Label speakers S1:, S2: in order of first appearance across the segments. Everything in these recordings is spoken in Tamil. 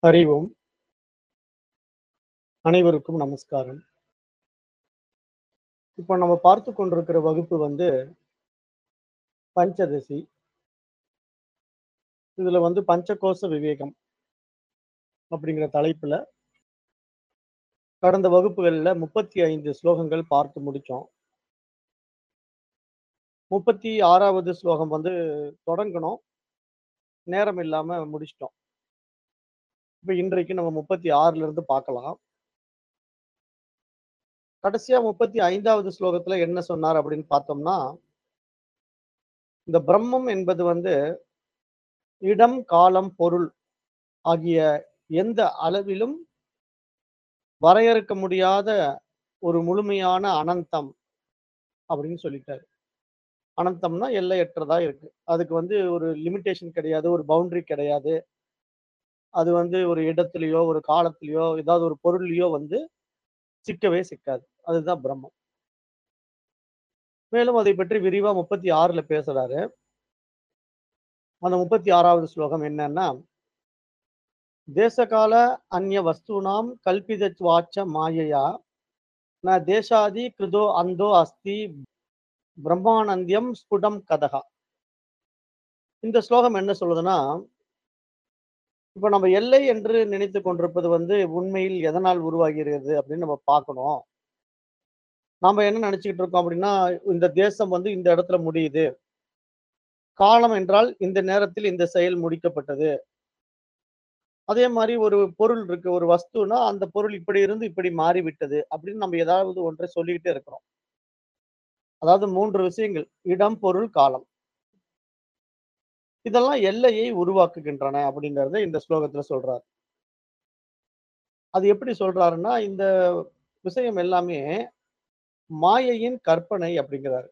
S1: ஹரி ஓம் அனைவருக்கும் நமஸ்காரம் இப்போ நம்ம பார்த்து கொண்டிருக்கிற வகுப்பு வந்து பஞ்சதசி இதுல வந்து பஞ்சகோச விவேகம் அப்படிங்கிற தலைப்புல கடந்த வகுப்புகள்ல முப்பத்தி ஐந்து ஸ்லோகங்கள் பார்த்து முடிச்சோம் முப்பத்தி ஆறாவது ஸ்லோகம் வந்து தொடங்கணும் நேரம் இல்லாம முடிச்சிட்டோம் இப்ப இன்றைக்கு நம்ம முப்பத்தி ஆறுல இருந்து பார்க்கலாம் கடைசியா முப்பத்தி ஐந்தாவது ஸ்லோகத்துல என்ன சொன்னார் அப்படின்னு பார்த்தோம்னா இந்த பிரம்மம் என்பது வந்து இடம் காலம் பொருள் ஆகிய எந்த அளவிலும் வரையறுக்க முடியாத ஒரு முழுமையான அனந்தம் அப்படின்னு சொல்லிட்டாரு அனந்தம்னா எல்லையற்றதா இருக்கு அதுக்கு வந்து ஒரு லிமிட்டேஷன் கிடையாது ஒரு பவுண்டரி கிடையாது அது வந்து ஒரு இடத்துலயோ ஒரு காலத்திலயோ ஏதாவது ஒரு பொருள்லயோ வந்து சிக்கவே சிக்காது அதுதான் பிரம்மம் மேலும் அதை பற்றி விரிவா முப்பத்தி ஆறுல பேசுறாரு அந்த முப்பத்தி ஆறாவது ஸ்லோகம் என்னன்னா தேசகால அந்நிய வஸ்தூனாம் கல்பிதத்வாச்ச மாயையா ந தேசாதி கிருதோ அந்தோ அஸ்தி பிரம்மானந்தியம் ஸ்புடம் கதகா இந்த ஸ்லோகம் என்ன சொல்லுதுன்னா இப்ப நம்ம எல்லை என்று நினைத்து கொண்டிருப்பது வந்து உண்மையில் எதனால் உருவாகிறது அப்படின்னு நம்ம பார்க்கணும் நாம என்ன நினைச்சுக்கிட்டு இருக்கோம் அப்படின்னா இந்த தேசம் வந்து இந்த இடத்துல முடியுது காலம் என்றால் இந்த நேரத்தில் இந்த செயல் முடிக்கப்பட்டது அதே மாதிரி ஒரு பொருள் இருக்கு ஒரு வஸ்துனா அந்த பொருள் இப்படி இருந்து இப்படி மாறிவிட்டது அப்படின்னு நம்ம ஏதாவது ஒன்றை சொல்லிக்கிட்டே இருக்கிறோம் அதாவது மூன்று விஷயங்கள் இடம் பொருள் காலம் இதெல்லாம் எல்லையை உருவாக்குகின்றன அப்படிங்கறத இந்த ஸ்லோகத்துல சொல்றாரு அது எப்படி சொல்றாருன்னா இந்த விஷயம் எல்லாமே மாயையின் கற்பனை அப்படிங்கிறாரு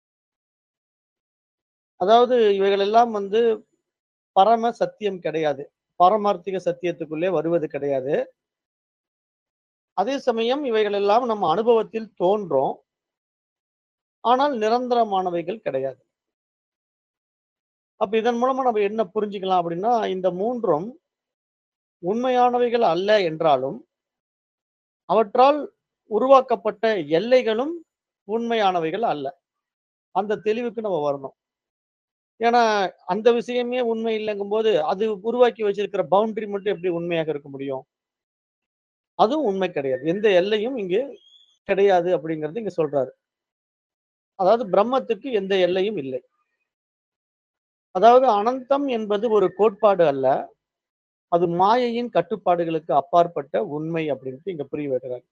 S1: அதாவது இவைகள் எல்லாம் வந்து பரம சத்தியம் கிடையாது பாரமார்த்திக சத்தியத்துக்குள்ளே வருவது கிடையாது அதே சமயம் இவைகள் எல்லாம் நம்ம அனுபவத்தில் தோன்றும் ஆனால் நிரந்தரமானவைகள் கிடையாது அப்ப இதன் மூலமா நம்ம என்ன புரிஞ்சுக்கலாம் அப்படின்னா இந்த மூன்றும் உண்மையானவைகள் அல்ல என்றாலும் அவற்றால் உருவாக்கப்பட்ட எல்லைகளும் உண்மையானவைகள் அல்ல அந்த தெளிவுக்கு நம்ம வரணும் ஏன்னா அந்த விஷயமே உண்மை இல்லைங்கும் போது அது உருவாக்கி வச்சிருக்கிற பவுண்டரி மட்டும் எப்படி உண்மையாக இருக்க முடியும் அதுவும் உண்மை கிடையாது எந்த எல்லையும் இங்கு கிடையாது அப்படிங்கிறது இங்க சொல்றாரு அதாவது பிரம்மத்துக்கு எந்த எல்லையும் இல்லை அதாவது அனந்தம் என்பது ஒரு கோட்பாடு அல்ல அது மாயையின் கட்டுப்பாடுகளுக்கு அப்பாற்பட்ட உண்மை அப்படின்ட்டு இங்க புரிய வைக்கிறார்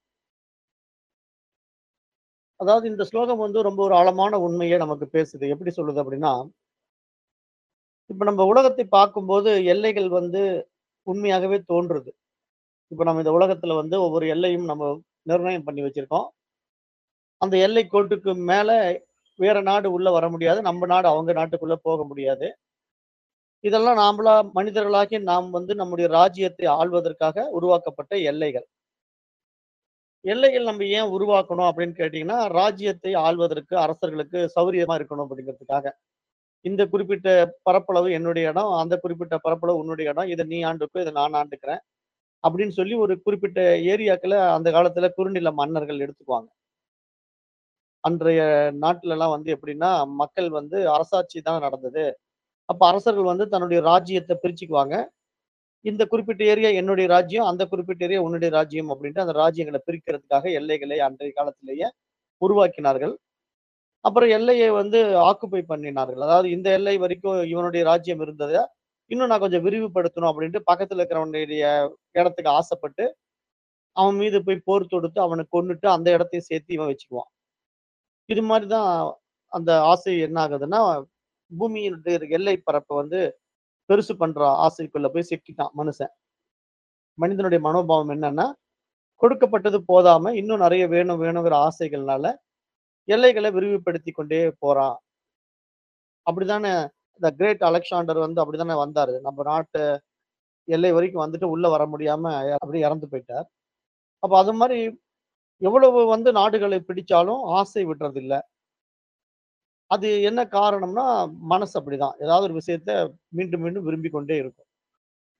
S1: அதாவது இந்த ஸ்லோகம் வந்து ரொம்ப ஒரு ஆழமான உண்மையை நமக்கு பேசுது எப்படி சொல்லுது அப்படின்னா இப்ப நம்ம உலகத்தை பார்க்கும்போது எல்லைகள் வந்து உண்மையாகவே தோன்றுது இப்ப நம்ம இந்த உலகத்துல வந்து ஒவ்வொரு எல்லையும் நம்ம நிர்ணயம் பண்ணி வச்சிருக்கோம் அந்த எல்லை கோட்டுக்கு மேல வேற நாடு உள்ள வர முடியாது நம்ம நாடு அவங்க நாட்டுக்குள்ள போக முடியாது இதெல்லாம் நாமளா மனிதர்களாகி நாம் வந்து நம்முடைய ராஜ்யத்தை ஆள்வதற்காக உருவாக்கப்பட்ட எல்லைகள் எல்லைகள் நம்ம ஏன் உருவாக்கணும் அப்படின்னு கேட்டீங்கன்னா ராஜ்யத்தை ஆள்வதற்கு அரசர்களுக்கு சௌரியமா இருக்கணும் அப்படிங்கிறதுக்காக இந்த குறிப்பிட்ட பரப்பளவு என்னுடைய இடம் அந்த குறிப்பிட்ட பரப்பளவு உன்னுடைய இடம் இதை நீ ஆண்டுக்கோ இதை நான் ஆண்டுக்கிறேன் அப்படின்னு சொல்லி ஒரு குறிப்பிட்ட ஏரியாக்களை அந்த காலத்துல குறுநில மன்னர்கள் எடுத்துக்குவாங்க அன்றைய நாட்டுல எல்லாம் வந்து எப்படின்னா மக்கள் வந்து அரசாட்சி தான் நடந்தது அப்ப அரசர்கள் வந்து தன்னுடைய ராஜ்யத்தை பிரிச்சுக்குவாங்க இந்த குறிப்பிட்ட ஏரியா என்னுடைய ராஜ்யம் அந்த குறிப்பிட்ட ஏரியா உன்னுடைய ராஜ்யம் அப்படின்ட்டு அந்த ராஜ்யங்களை பிரிக்கிறதுக்காக எல்லைகளை அன்றைய காலத்திலேயே உருவாக்கினார்கள் அப்புறம் எல்லையை வந்து ஆக்குப்பை பண்ணினார்கள் அதாவது இந்த எல்லை வரைக்கும் இவனுடைய ராஜ்யம் இருந்ததை இன்னும் நான் கொஞ்சம் விரிவுபடுத்தணும் அப்படின்ட்டு பக்கத்துல இருக்கிறவனுடைய இடத்துக்கு ஆசைப்பட்டு அவன் மீது போய் போர் தொடுத்து அவனை கொன்னுட்டு அந்த இடத்தையும் சேர்த்து இவன் வச்சுக்குவான் இது மாதிரிதான் அந்த ஆசை என்ன ஆகுதுன்னா பூமியினுடைய எல்லை பரப்பை வந்து பெருசு பண்ற ஆசைக்குள்ள போய் சிக்கிட்டான் மனுஷன் மனிதனுடைய மனோபாவம் என்னன்னா கொடுக்கப்பட்டது போதாம இன்னும் நிறைய வேணும் வேணுங்கிற ஆசைகள்னால எல்லைகளை விரிவுபடுத்தி கொண்டே போறான் அப்படிதானே இந்த கிரேட் அலெக்சாண்டர் வந்து அப்படிதானே வந்தாரு நம்ம நாட்டு எல்லை வரைக்கும் வந்துட்டு உள்ள வர முடியாம அப்படி இறந்து போயிட்டார் அப்ப அது மாதிரி எவ்வளவு வந்து நாடுகளை பிடிச்சாலும் ஆசை விடுறது இல்ல அது என்ன காரணம்னா மனசு அப்படிதான் ஏதாவது ஒரு விஷயத்த மீண்டும் மீண்டும் விரும்பி கொண்டே இருக்கும்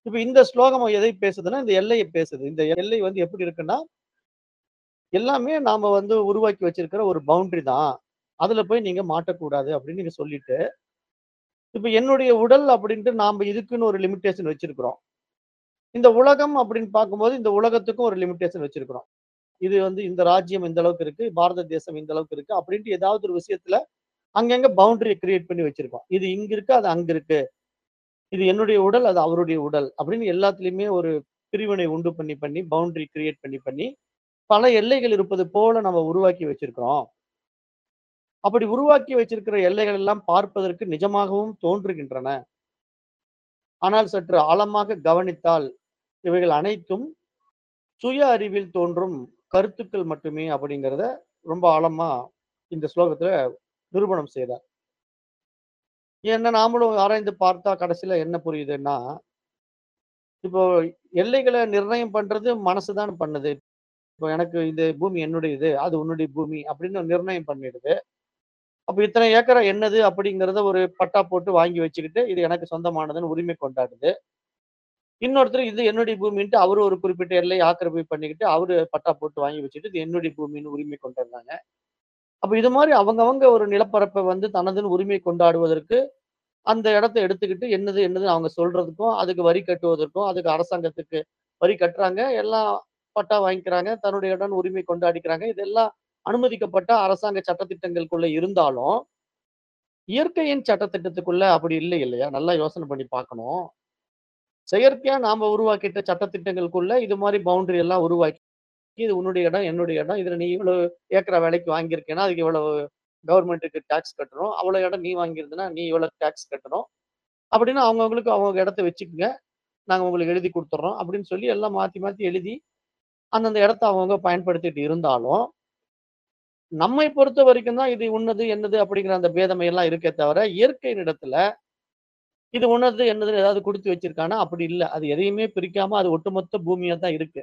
S1: இப்ப இந்த ஸ்லோகம் எதை பேசுதுன்னா, இந்த எல்லைய பேசுது. இந்த எல்லை வந்து எப்படி இருக்குன்னா எல்லாமே நாம வந்து உருவாக்கி வச்சிருக்கிற ஒரு பவுண்டரி தான். அதுல போய் நீங்க மாட்டக்கூடாது அப்படின்னு நீங்க சொல்லிட்டு, இப்ப என்னுடைய உடல் அப்படின்ட்டு நாம இதுக்குன்னு ஒரு லிமிட்டேஷன் வச்சிருக்கிறோம். இந்த உலகம் அப்படின்னு பார்க்கும்போது, இந்த உலகத்துக்கும் ஒரு லிமிட்டேஷன் வச்சிருக்கிறோம். இது வந்து இந்த ராஜ்யம் இந்த அளவுக்கு இருக்கு. பாரத தேசம் இந்த அளவுக்கு இருக்கு. அப்படின்ட்டு ஏதாவது ஒரு விஷயத்துல அங்கங்க பவுண்டரிய கிரியேட் பண்ணி வச்சிருக்கோம். இது இங்க இருக்கு, அது அங்க இருக்கு. இது என்னுடைய உடல், அது அவருடைய உடல். அப்படின்னு எல்லாத்துலயுமே ஒரு பிரிவினை உண்டு பண்ணி, பண்ணி பவுண்டரி கிரியேட் பண்ணி, பண்ணி பல எல்லைகள் இருப்பது போல நம்ம உருவாக்கி வச்சிருக்கிறோம். அப்படி உருவாக்கி வச்சிருக்கிற எல்லைகள் எல்லாம் பார்ப்பதற்கு நிஜமாகவும் தோன்றுகின்றன. ஆனால் சற்று ஆழமாக கவனித்தால், இவைகள் அனைத்தும் சுய அறிவில் தோன்றும் கருத்துக்கள் மட்டுமே அப்படிங்கிறத ரொம்ப ஆழமா இந்த ஸ்லோகத்துல நிரூபணம் செய்றார். ஏன்னா நாமளும் ஆராய்ந்து பார்த்தா கடைசியில என்ன புரியுதுன்னா, இப்போ எல்லைகள நிர்ணயம் பண்றது மனசு தான் பண்ணுது. இப்போ எனக்கு இந்த பூமி என்னுடையது, அது உன்னுடைய பூமி அப்படின்னு நிர்ணயம் பண்ணிடுது. அப்ப இத்தனை ஏக்கரா என்னது அப்படிங்கிறத ஒரு பட்டா போட்டு வாங்கி வச்சுக்கிட்டு, இது எனக்கு சொந்தமானதுன்னு உரிமை கொண்டாடுது. இன்னொருத்தர் இது என்னுடைய பூமின்ட்டு அவரு ஒரு குறிப்பிட்ட எல்லைய ஆக்கிரமிப்பு பண்ணிக்கிட்டு, அவரு பட்டா போட்டு வாங்கி வச்சுட்டு, இது என்னுடைய பூமின்னு உரிமை கொண்டாடுறாங்க. அப்ப இது மாரி அவங்கவங்க ஒரு நிலப்பரப்ப வந்து தனதுன்னு உரிமை கொண்டாடுவதற்கு, அந்த இடத்த எடுத்துக்கிட்டு என்னது என்னதுன்னு அவங்க சொல்றதுக்கும், அதுக்கு வரி கட்டுவதற்கும், அதுக்கு அரசாங்கத்துக்கு வரி கட்டுறாங்க. எல்லாம் பட்டா வாங்கிக்கிறாங்க. தன்னுடைய இடம்னு உரிமை கொண்டாடிக்கிறாங்க. இதெல்லாம் அனுமதிக்கப்பட்ட அரசாங்க சட்டதிட்டங்களுக்குள்ள இருந்தாலும், இயற்கையின் சட்டதிட்டத்துக்குள்ள அப்படி இல்லை இல்லையா? நல்லா யோசனை பண்ணி பார்க்கணும். செயற்கையா நாம உருவாக்கிட்ட சட்டதிட்டங்களுக்குள்ள இது மாரி பவுண்டரி எல்லாம் உருவாக்கி, இது உன்னுடைய இடம், என்னுடைய இடம். இதுல நீ இவ்வளவு ஏக்கரா விலைக்கு வாங்கியிருக்கேன்னா, அதுக்கு இவ்வளவு கவர்மெண்ட்டுக்கு டாக்ஸ் கட்டணும். அவ்வளோ இடம் நீ வாங்கியிருந்தன்னா, நீ இவ்வளோ டாக்ஸ் கட்டணும். அப்படின்னு அவங்கவங்களுக்கு அவங்க இடத்த வச்சுக்கங்க. நாங்க உங்களுக்கு எழுதி குடுத்துர்றோம். அப்படின்னு சொல்லி எல்லாம் மாத்தி, மாத்தி எழுதி, அந்தந்த இடத்த அவங்கவங்க பயன்படுத்திட்டு இருந்தாலும், நம்மை பொறுத்த வரைக்கும் தான் இது உன்னது, என்னது அப்படிங்கிற அந்த பேதமை எல்லாம் இருக்கே தவிர, இயற்கையினிடத்துல இது உன்னது, என்னதுன்னு ஏதாவது குடுத்து வச்சிருக்கான்னா, அப்படி இல்ல. அது எதையுமே பிரிக்காம அது ஒட்டுமொத்த பூமியா தான் இருக்கு.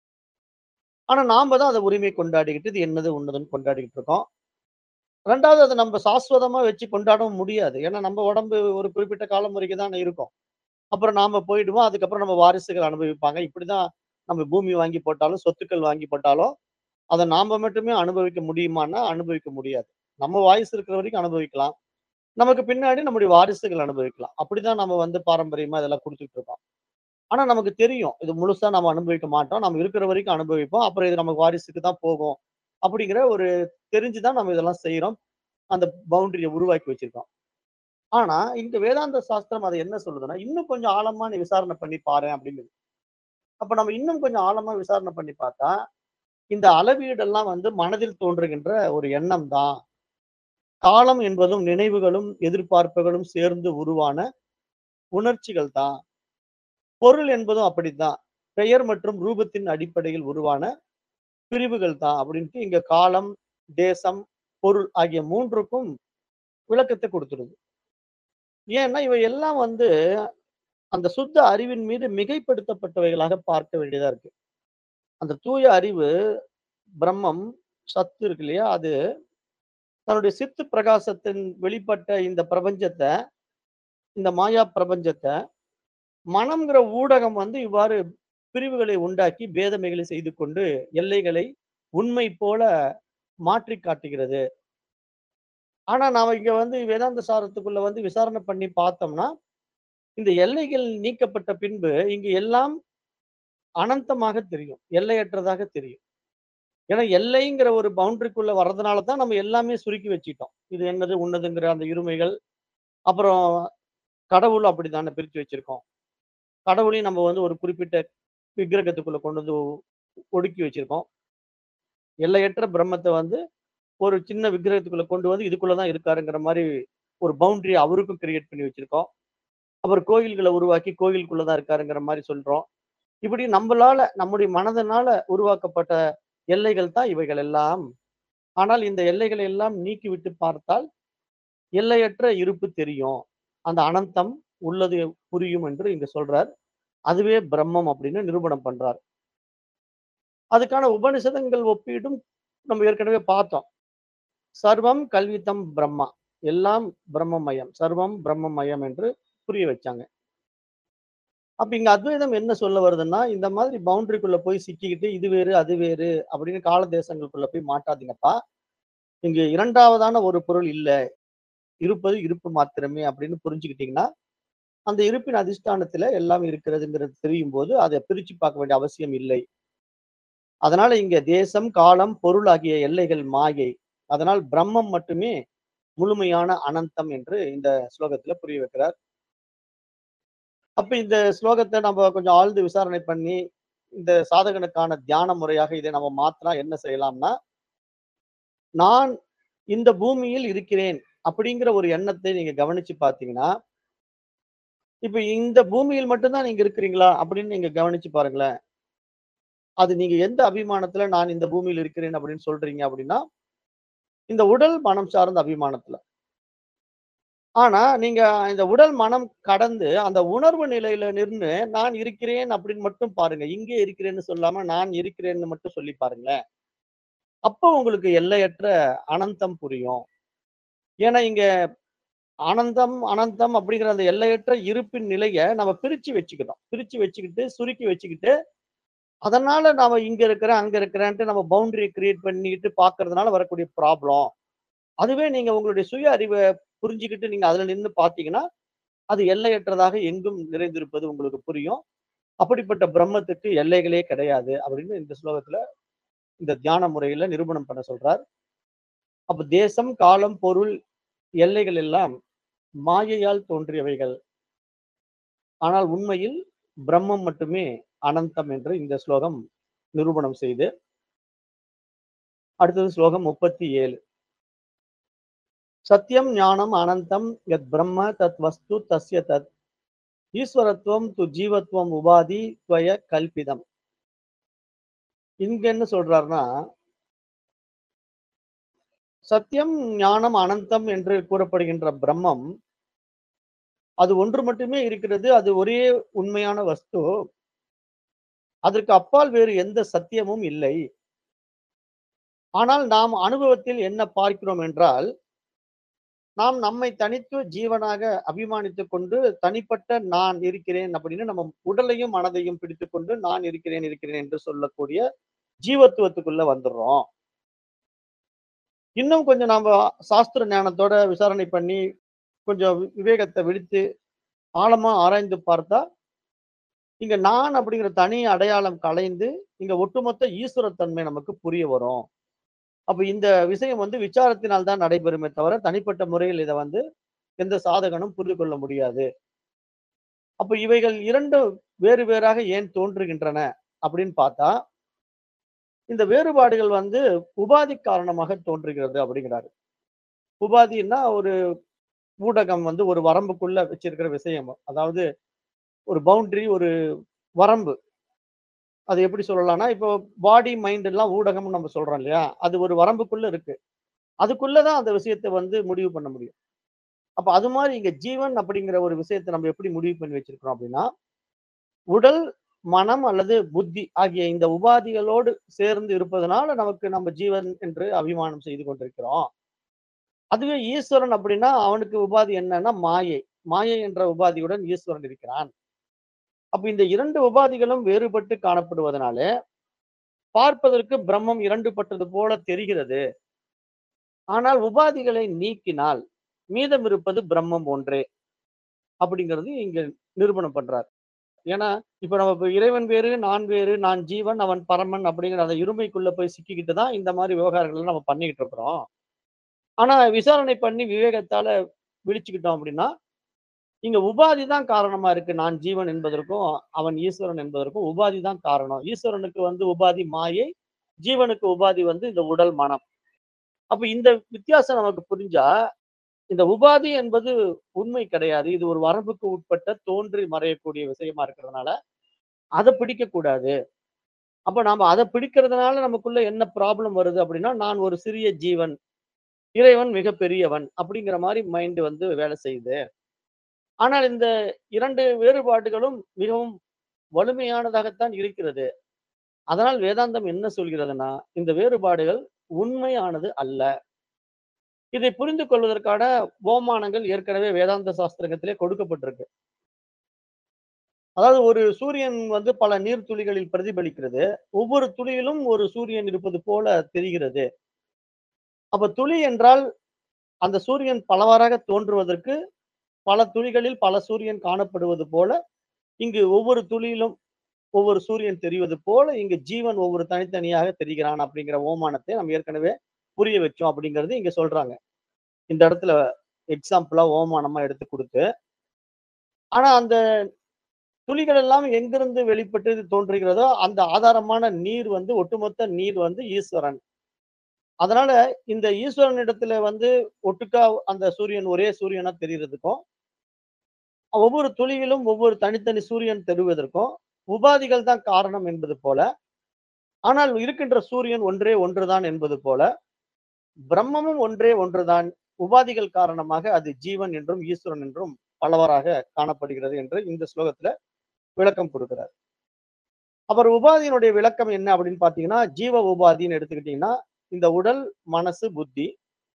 S1: ஆனா நாம தான் அத உரிமை கொண்டாடிக்கிட்டு, இது என்னது, உன்னதுன்னு கொண்டாடிக்கிட்டு இருக்கோம். 2வது அத நம்ம சாஸ்வதமா வச்சு கொண்டாடவும் முடியாது. ஏன்னா நம்ம உடம்பு ஒரு குறிப்பிட்ட காலம் வரைக்கும் தானே இருக்கும். அப்புறம் நாம போயிடுவோம். அதுக்கப்புறம் நம்ம வாரிசுகள் அனுபவிப்பாங்க. இப்படிதான் நம்ம பூமி வாங்கி போட்டாலும், சொத்துக்கள் வாங்கி போட்டாலும், அத நாம மட்டுமே அனுபவிக்க முடியுமான்னா, அனுபவிக்க முடியாது. நம்ம வாரிசு இருக்கிற வரைக்கும் அனுபவிக்கலாம். நமக்கு பின்னாடி நம்முடைய வாரிசுகள் அனுபவிக்கலாம். அப்படிதான் நம்ம வந்து பாரம்பரியமா இதெல்லாம் குடுத்துட்டு இருக்கோம். ஆனா நமக்கு தெரியும். இது முழுசா நம்ம அனுபவிக்க மாட்டோம். நம்ம இருக்கிற வரைக்கும் அனுபவிப்போம். அப்புறம் இது நமக்கு வாரிசுக்கு தான் போகும். அப்படிங்கிற ஒரு தெரிஞ்சு தான் நம்ம இதெல்லாம் செய்றோம். அந்த பவுண்டரிய உருவாக்கி வச்சிருக்கோம். ஆனா, இங்க வேதாந்த சாஸ்திரம் அத என்ன சொல்லுதுன்னா, இன்னும் கொஞ்சம் ஆழமா நீ விசாரணை பண்ணி பாரேன் அப்படிங்குது. அப்ப நம்ம இன்னும் கொஞ்சம் ஆழமா விசாரணை பண்ணி பார்த்தா, இந்த அளவீடெல்லாம் வந்து மனதில் தோன்றுகின்ற ஒரு எண்ணம் தான். காலம் என்பதும் நினைவுகளும், எதிர்பார்ப்புகளும் சேர்ந்து உருவான உணர்ச்சிகள் தான். பொருள் என்பதும் அப்படித்தான். பெயர் மற்றும் ரூபத்தின் அடிப்படையில் உருவான பிரிவுகள் தான் அப்படின்ட்டு இங்க காலம், தேசம், பொருள் ஆகிய 3க்கும் விளக்கத்த குடுத்துருது. ஏன்னா, இவை எல்லாம் வந்து அந்த சுத்த அறிவின் மீது மிகைப்படுத்தப்பட்டவைகளாக பார்க்க வேண்டியதா இருக்கு. அந்த தூய அறிவு, பிரம்மம், சத்து இருக்கு இல்லையா? அது தன்னுடைய சித்து பிரகாசத்தின் வெளிப்பட்ட இந்த பிரபஞ்சத்த, இந்த மாயா பிரபஞ்சத்த, மனம்ங்கிற ஊடகம் வந்து இவ்வாறு பிரிவுகளை உண்டாக்கி, பேதமைகளை செய்து கொண்டு, எல்லைகளை உண்மை போல மாற்றிக் காட்டுகிறது. ஆனா, நாம இங்க வந்து வேதாந்த சாரத்துக்குள்ள வந்து விசாரணை பண்ணி பார்த்தோம்னா, இந்த எல்லைகள் நீக்கப்பட்ட பின்பு, இங்கு எல்லாம் அனந்தமாக தெரியும். எல்லையற்றதாக தெரியும். ஏன்னா, எல்லைங்கிற ஒரு பவுண்டரிக்குள்ள வர்றதுனால தான் நம்ம எல்லாமே சுருக்கி வச்சுட்டோம். இது என்னது, உன்னதுங்கிற அந்த இருமைகள். அப்புறம் கடவுளும் அப்படித்தானே பிரிச்சு வச்சிருக்கோம். கடவுளையும் நம்ம வந்து ஒரு குறிப்பிட்ட விக்கிரகத்துக்குள்ள கொண்டு வந்து ஒடுக்கி வச்சிருக்கோம். எல்லையற்ற பிரம்மத்த வந்து ஒரு சின்ன விக்கிரகத்துக்குள்ள கொண்டு வந்து இதுக்குள்ள தான் இருக்காருங்கிற மாரி ஒரு பவுண்டரிய அவருக்கும் கிரியேட் பண்ணி வச்சிருக்கோம். அப்புறம் கோயில்கள உருவாக்கி கோயிலுக்குள்ள தான் இருக்காருங்கிற மாரி சொல்றோம். இப்படி நம்பளால, நம்முடைய மனதனால உருவாக்கப்பட்ட எல்லைகள் தான் இவைகள் எல்லாம். ஆனால் இந்த எல்லைகளை எல்லாம் நீக்கிவிட்டு பார்த்தால், எல்லையற்ற இருப்பு தெரியும். அந்த அனந்தம் உள்ளது புரியும் என்று இங்க சொல்றார். அதுவே பிரம்மம் அப்படின்னு நிரூபணம் பண்றார். அதுக்கான உபனிஷதங்கள் ஒப்பீடும் நம்ம ஏற்கனவே பார்த்தோம். சர்வம் கல்விதம் பிரம்மா. எல்லாம் பிரம்மமயம். சர்வம் பிரம்மமயம் என்று புரிய வச்சாங்க. அப்ப இங்க அத்வைதம் என்ன சொல்ல வருதுன்னா, இந்த மாதிரி பவுண்டரிக்குள்ள போய் சிக்கிக்கிட்டு, இது வேறு, அது வேறு அப்படின்னு கால தேசங்களுக்குள்ள போய் மாட்டாதீங்கப்பா. இங்க 2வதான ஒரு பொருள் இல்ல. இருப்பது இருப்பு மாத்திரமே அப்படின்னு புரிஞ்சுக்கிட்டீங்கன்னா, அந்த இருப்பின் அதிஷ்டானத்துல எல்லாம் இருக்கிறதுங்கிறது தெரியும்போது, அத பிரிச்சு பார்க்க வேண்டிய அவசியம் இல்லை. அதனால இங்க தேசம், காலம், பொருள் ஆகிய எல்லைகள் மாயை. அதனால் பிரம்மம் மட்டுமே முழுமையான அனந்தம் என்று இந்த ஸ்லோகத்துல புரிய வைக்கிறார். அப்ப இந்த ஸ்லோகத்த நம்ம கொஞ்சம் ஆழ்ந்து விசாரணை பண்ணி, இந்த சாதகனுக்கான தியான முறையாக இதை நம்ம மாத்துனா என்ன செய்யலாம்னா, நான் இந்த பூமியில் இருக்கிறேன் அப்படிங்கிற ஒரு எண்ணத்தை நீங்க கவனிச்சு பார்த்தீங்கன்னா, இப்ப இந்த பூமியில் மட்டும் தான் நீங்க இருக்கிறீங்களா அப்படின்னு நீங்க கவனிச்சு பாருங்களேன். அது நீங்க எந்த அபிமானத்துல நான் இந்த பூமியில் இருக்கிறேன் அப்படின்னு சொல்றீங்க அப்படின்னா, இந்த உடல், மனம் சார்ந்த அபிமானத்துல. ஆனா, நீங்க இந்த உடல், மனம் கடந்து அந்த உணர்வு நிலையில நின்னு நான் இருக்கிறேன் அப்படின்னு மட்டும் பாருங்க. இங்கே இருக்கிறேன்னு சொல்லாம நான் இருக்கிறேன்னு மட்டும் சொல்லி பாருங்களேன். அப்போ உங்களுக்கு எல்லையற்ற அனந்தம் புரியும். ஏன்னா இங்க ஆனந்தம், அனந்தம் அப்படிங்கிற அந்த எல்லையற்ற இருப்பின் நிலைய நம்ம பிரிச்சு வச்சுக்கிறோம். பிரிச்சு வச்சுக்கிட்டு, சுருக்கி வச்சுக்கிட்டு, அதனால நாம இங்க இருக்கிறேன், அங்க இருக்கிறேன்ட்டு நம்ம பவுண்டரிய கிரியேட் பண்ணிக்கிட்டு பார்க்கறதுனால வரக்கூடிய ப்ராப்ளம். அதுவே நீங்க உங்களுடைய சுய அறிவ புரிஞ்சுகிட்டு நீங்க அதுல நின்னு பார்த்தீங்கன்னா, அது எல்லையற்றதாக எங்கும் நிறைந்திருப்பது உங்களுக்கு புரியும். அப்படிப்பட்ட பிரம்மத்துக்கு எல்லைகளே கிடையாது அப்படின்னு இந்த ஸ்லோகத்துல இந்த தியான முறையில நிரூபணம் பண்ண சொல்றார். அப்ப தேசம், காலம், பொருள், எல்லைகள் எல்லாம் மாயையால் தோன்றியவைகள். ஆனால் உண்மையில் பிரம்மம் மட்டுமே அனந்தம் என்று இந்த ஸ்லோகம் நிரூபணம் செய்து அடுத்தது ஸ்லோகம் 37. சத்யம் ஞானம் அனந்தம் யத் பிரம்ம தத் வஸ்து தஸ்ய தத் ஈஸ்வரத்துவம் து ஜீவத்துவம் உபாதி துவய கல்பிதம். இங்க என்ன சொல்றாருன்னா சத்தியம், ஞானம், அனந்தம் என்று கூறப்படுகின்ற பிரம்மம், அது ஒன்று மட்டுமே இருக்கிறது. அது ஒரே உண்மையான வஸ்து. அதற்கு அப்பால் வேறு எந்த சத்தியமும் இல்லை. ஆனால் நாம் அனுபவத்தில் என்ன பார்க்கிறோம் என்றால், நாம் நம்மை தனித்துவ ஜீவனாக அபிமானித்துக் கொண்டு, தனிப்பட்ட நான் இருக்கிறேன் அப்படின்னு நம்ம உடலையும், மனதையும் பிடித்துக்கொண்டு நான் இருக்கிறேன், இருக்கிறேன் என்று சொல்லக்கூடிய ஜீவத்துவத்துக்குள்ள வந்துடுறோம். இன்னும் கொஞ்சம் நாம சாஸ்திர ஞானத்தோட விசாரணை பண்ணி, கொஞ்சம் விவேகத்த விழித்து, ஆழமா ஆராய்ந்து பார்த்தா, இங்க நான் அப்படிங்கிற தனி அடையாளம் கலைந்து, இங்க ஒட்டுமொத்த ஈஸ்வரத்தன்மை நமக்கு புரிய வரும். அப்ப இந்த விஷயம் வந்து விசாரத்தினால் தான் நடைபெறுமே தவிர, தனிப்பட்ட முறையில் இத வந்து எந்த சாதகனும் புரிந்து கொள்ள முடியாது. அப்ப இவைகள் 2ம் வேறு வேறாக ஏன் தோன்றுகின்றன அப்படின்னு பார்த்தா, இந்த வேறுபாடுகள் வந்து உபாதி காரணமாக தோன்றுகிறது அப்படிங்கிறாரு. உபாதின்னா ஒரு ஊடகம் வந்து ஒரு வரம்புக்குள்ள வச்சிருக்கிற விஷயம். அதாவது ஒரு பவுண்டரி, ஒரு வரம்பு. அது எப்படி சொல்லலாம்னா, இப்போ பாடி, மைண்ட் எல்லாம் ஊடகம்னு நம்ம சொல்றோம் இல்லையா? அது ஒரு வரம்புக்குள்ள இருக்கு. அதுக்குள்ள தான் அந்த விஷயத்த வந்து முடிவு பண்ண முடியும். அப்ப அது மாரி இங்க ஜீவன் அப்படிங்கிற ஒரு விஷயத்த நம்ம எப்படி முடிவு பண்ணி வச்சிருக்கிறோம் அப்படின்னா, உடல், மனம் அல்லது புத்தி ஆகிய இந்த உபாதிகளோடு சேர்ந்து இருப்பதனால நமக்கு நம்ம ஜீவன் என்று அபிமானம் செய்து கொண்டிருக்கிறோம். அதுவே ஈஸ்வரன் அப்படின்னா, அவனுக்கு உபாதி என்னன்னா மாயை. மாயை என்ற உபாதியுடன் ஈஸ்வரன் இருக்கிறான். அப்ப இந்த 2 உபாதிகளும் வேறுபட்டு காணப்படுவதனால, பார்ப்பதற்கு பிரம்மம் 2 பட்டது போல தெரிகிறது. ஆனால் உபாதிகளை நீக்கினால், மீதம் இருப்பது பிரம்மம் ஒன்றே. அப்படிங்கிறது இங்க நிரூபணம் பண்றார். ஏன்னா, இப்ப நம்ம இப்ப இறைவன் வேறு, நான் வேறு, நான் ஜீவன், அவன் பரமன் அப்படிங்கிற அந்த இருமைக்குள்ள போய் சிக்கிக்கிட்டு தான் இந்த மாரி விவகாரங்கள் நம்ம பண்ணிக்கிட்டு இருக்கிறோம். ஆனா விசாரணை பண்ணி விவேகத்தால விழிச்சுக்கிட்டோம் அப்படின்னா, இங்க உபாதி தான் காரணமா இருக்கு. நான் ஜீவன் என்பதற்கும், அவன் ஈஸ்வரன் என்பதற்கும் உபாதி தான் காரணம். ஈஸ்வரனுக்கு வந்து உபாதி மாயை, ஜீவனுக்கு உபாதி வந்து இந்த உடல், மனம். அப்ப இந்த வித்தியாசம் நமக்கு புரிஞ்சா, இந்த உபாதி என்பது உண்மை கிடையாது. இது ஒரு வரம்புக்கு உட்பட்ட தோன்றி மறையக்கூடிய விஷயமா இருக்கிறதுனால, அத பிடிக்கக்கூடாது. அப்ப நாம அத பிடிக்கிறதுனால நமக்குள்ள என்ன ப்ராப்ளம் வருது அப்படின்னா, நான் ஒரு சிறிய ஜீவன். இறைவன் மிகப் பெரியவன். அப்படிங்கிற மாரி மைண்ட் வந்து வேலை செய்யுது. ஆனால் இந்த 2 வேறுபாடுகளும் மிகவும் வலிமையானதாகத்தான் இருக்கிறது. அதனால் வேதாந்தம் என்ன சொல்கிறதுன்னா, இந்த வேறுபாடுகள் உண்மையானது அல்ல. இதை புரிந்து கொள்வதற்கான ஓமானங்கள் ஏற்கனவே வேதாந்த சாஸ்திரத்திலே கொடுக்கப்பட்டிருக்கு. அதாவது ஒரு சூரியன் வந்து பல நீர் துளிகளில் பிரதிபலிக்கிறது. ஒவ்வொரு துளியிலும் ஒரு சூரியன் இருப்பது போல தெரிகிறது. அப்ப துளி என்றால், அந்த சூரியன் பலவாறாக தோன்றுவதற்கு, பல துளிகளில் பல சூரியன் காணப்படுவது போல, இங்கு ஒவ்வொரு துளியிலும் ஒவ்வொரு சூரியன் தெரிவது போல, இங்கு ஜீவன் ஒவ்வொரு தனித்தனியாக தெரிகிறான் அப்படிங்கிற ஓமானத்தை நம்ம ஏற்கனவே புரிய வச்சோம் அப்படிங்கிறது இங்க சொல்றாங்க. இந்த இடத்துல எக்ஸாம்பிளா ஓமானமா எடுத்து குடுத்து. ஆனா அந்த துளிகள் எல்லாம் எங்கிருந்து வெளிப்பட்டு தோன்றுகிறதோ, அந்த ஆதாரமான நீர் வந்து ஒட்டுமொத்த நீர் வந்து ஈஸ்வரன். அதனால இந்த ஈஸ்வரனிடத்தில வந்து ஒட்டுக்கா அந்த சூரியன் ஒரே சூரியனா தெரியிறதுக்கும், ஒவ்வொரு துளியிலும் ஒவ்வொரு தனித்தனி சூரியன் தெரிவதற்கும், உபாதிகள் தான் காரணம் என்பது போல, ஆனால் இருக்கின்ற சூரியன் ஒன்றே ஒன்றுதான் என்பது போல, பிரம்மமும் ஒன்றே ஒன்றுதான். உபாதிகள் காரணமாக அது ஜீவன் என்றும், ஈஸ்வரன் என்றும் பலவாறாக காணப்படுகிறது என்று இந்த ஸ்லோகத்தில விளக்கம் குடுக்கிறார். அப்புறம் உபாதியினுடைய விளக்கம் என்ன அப்படின்னு பார்த்தீங்கன்னா, ஜீவ உபாதின்னு எடுத்துக்கிட்டீங்கன்னா, இந்த உடல், மனசு, புத்தி.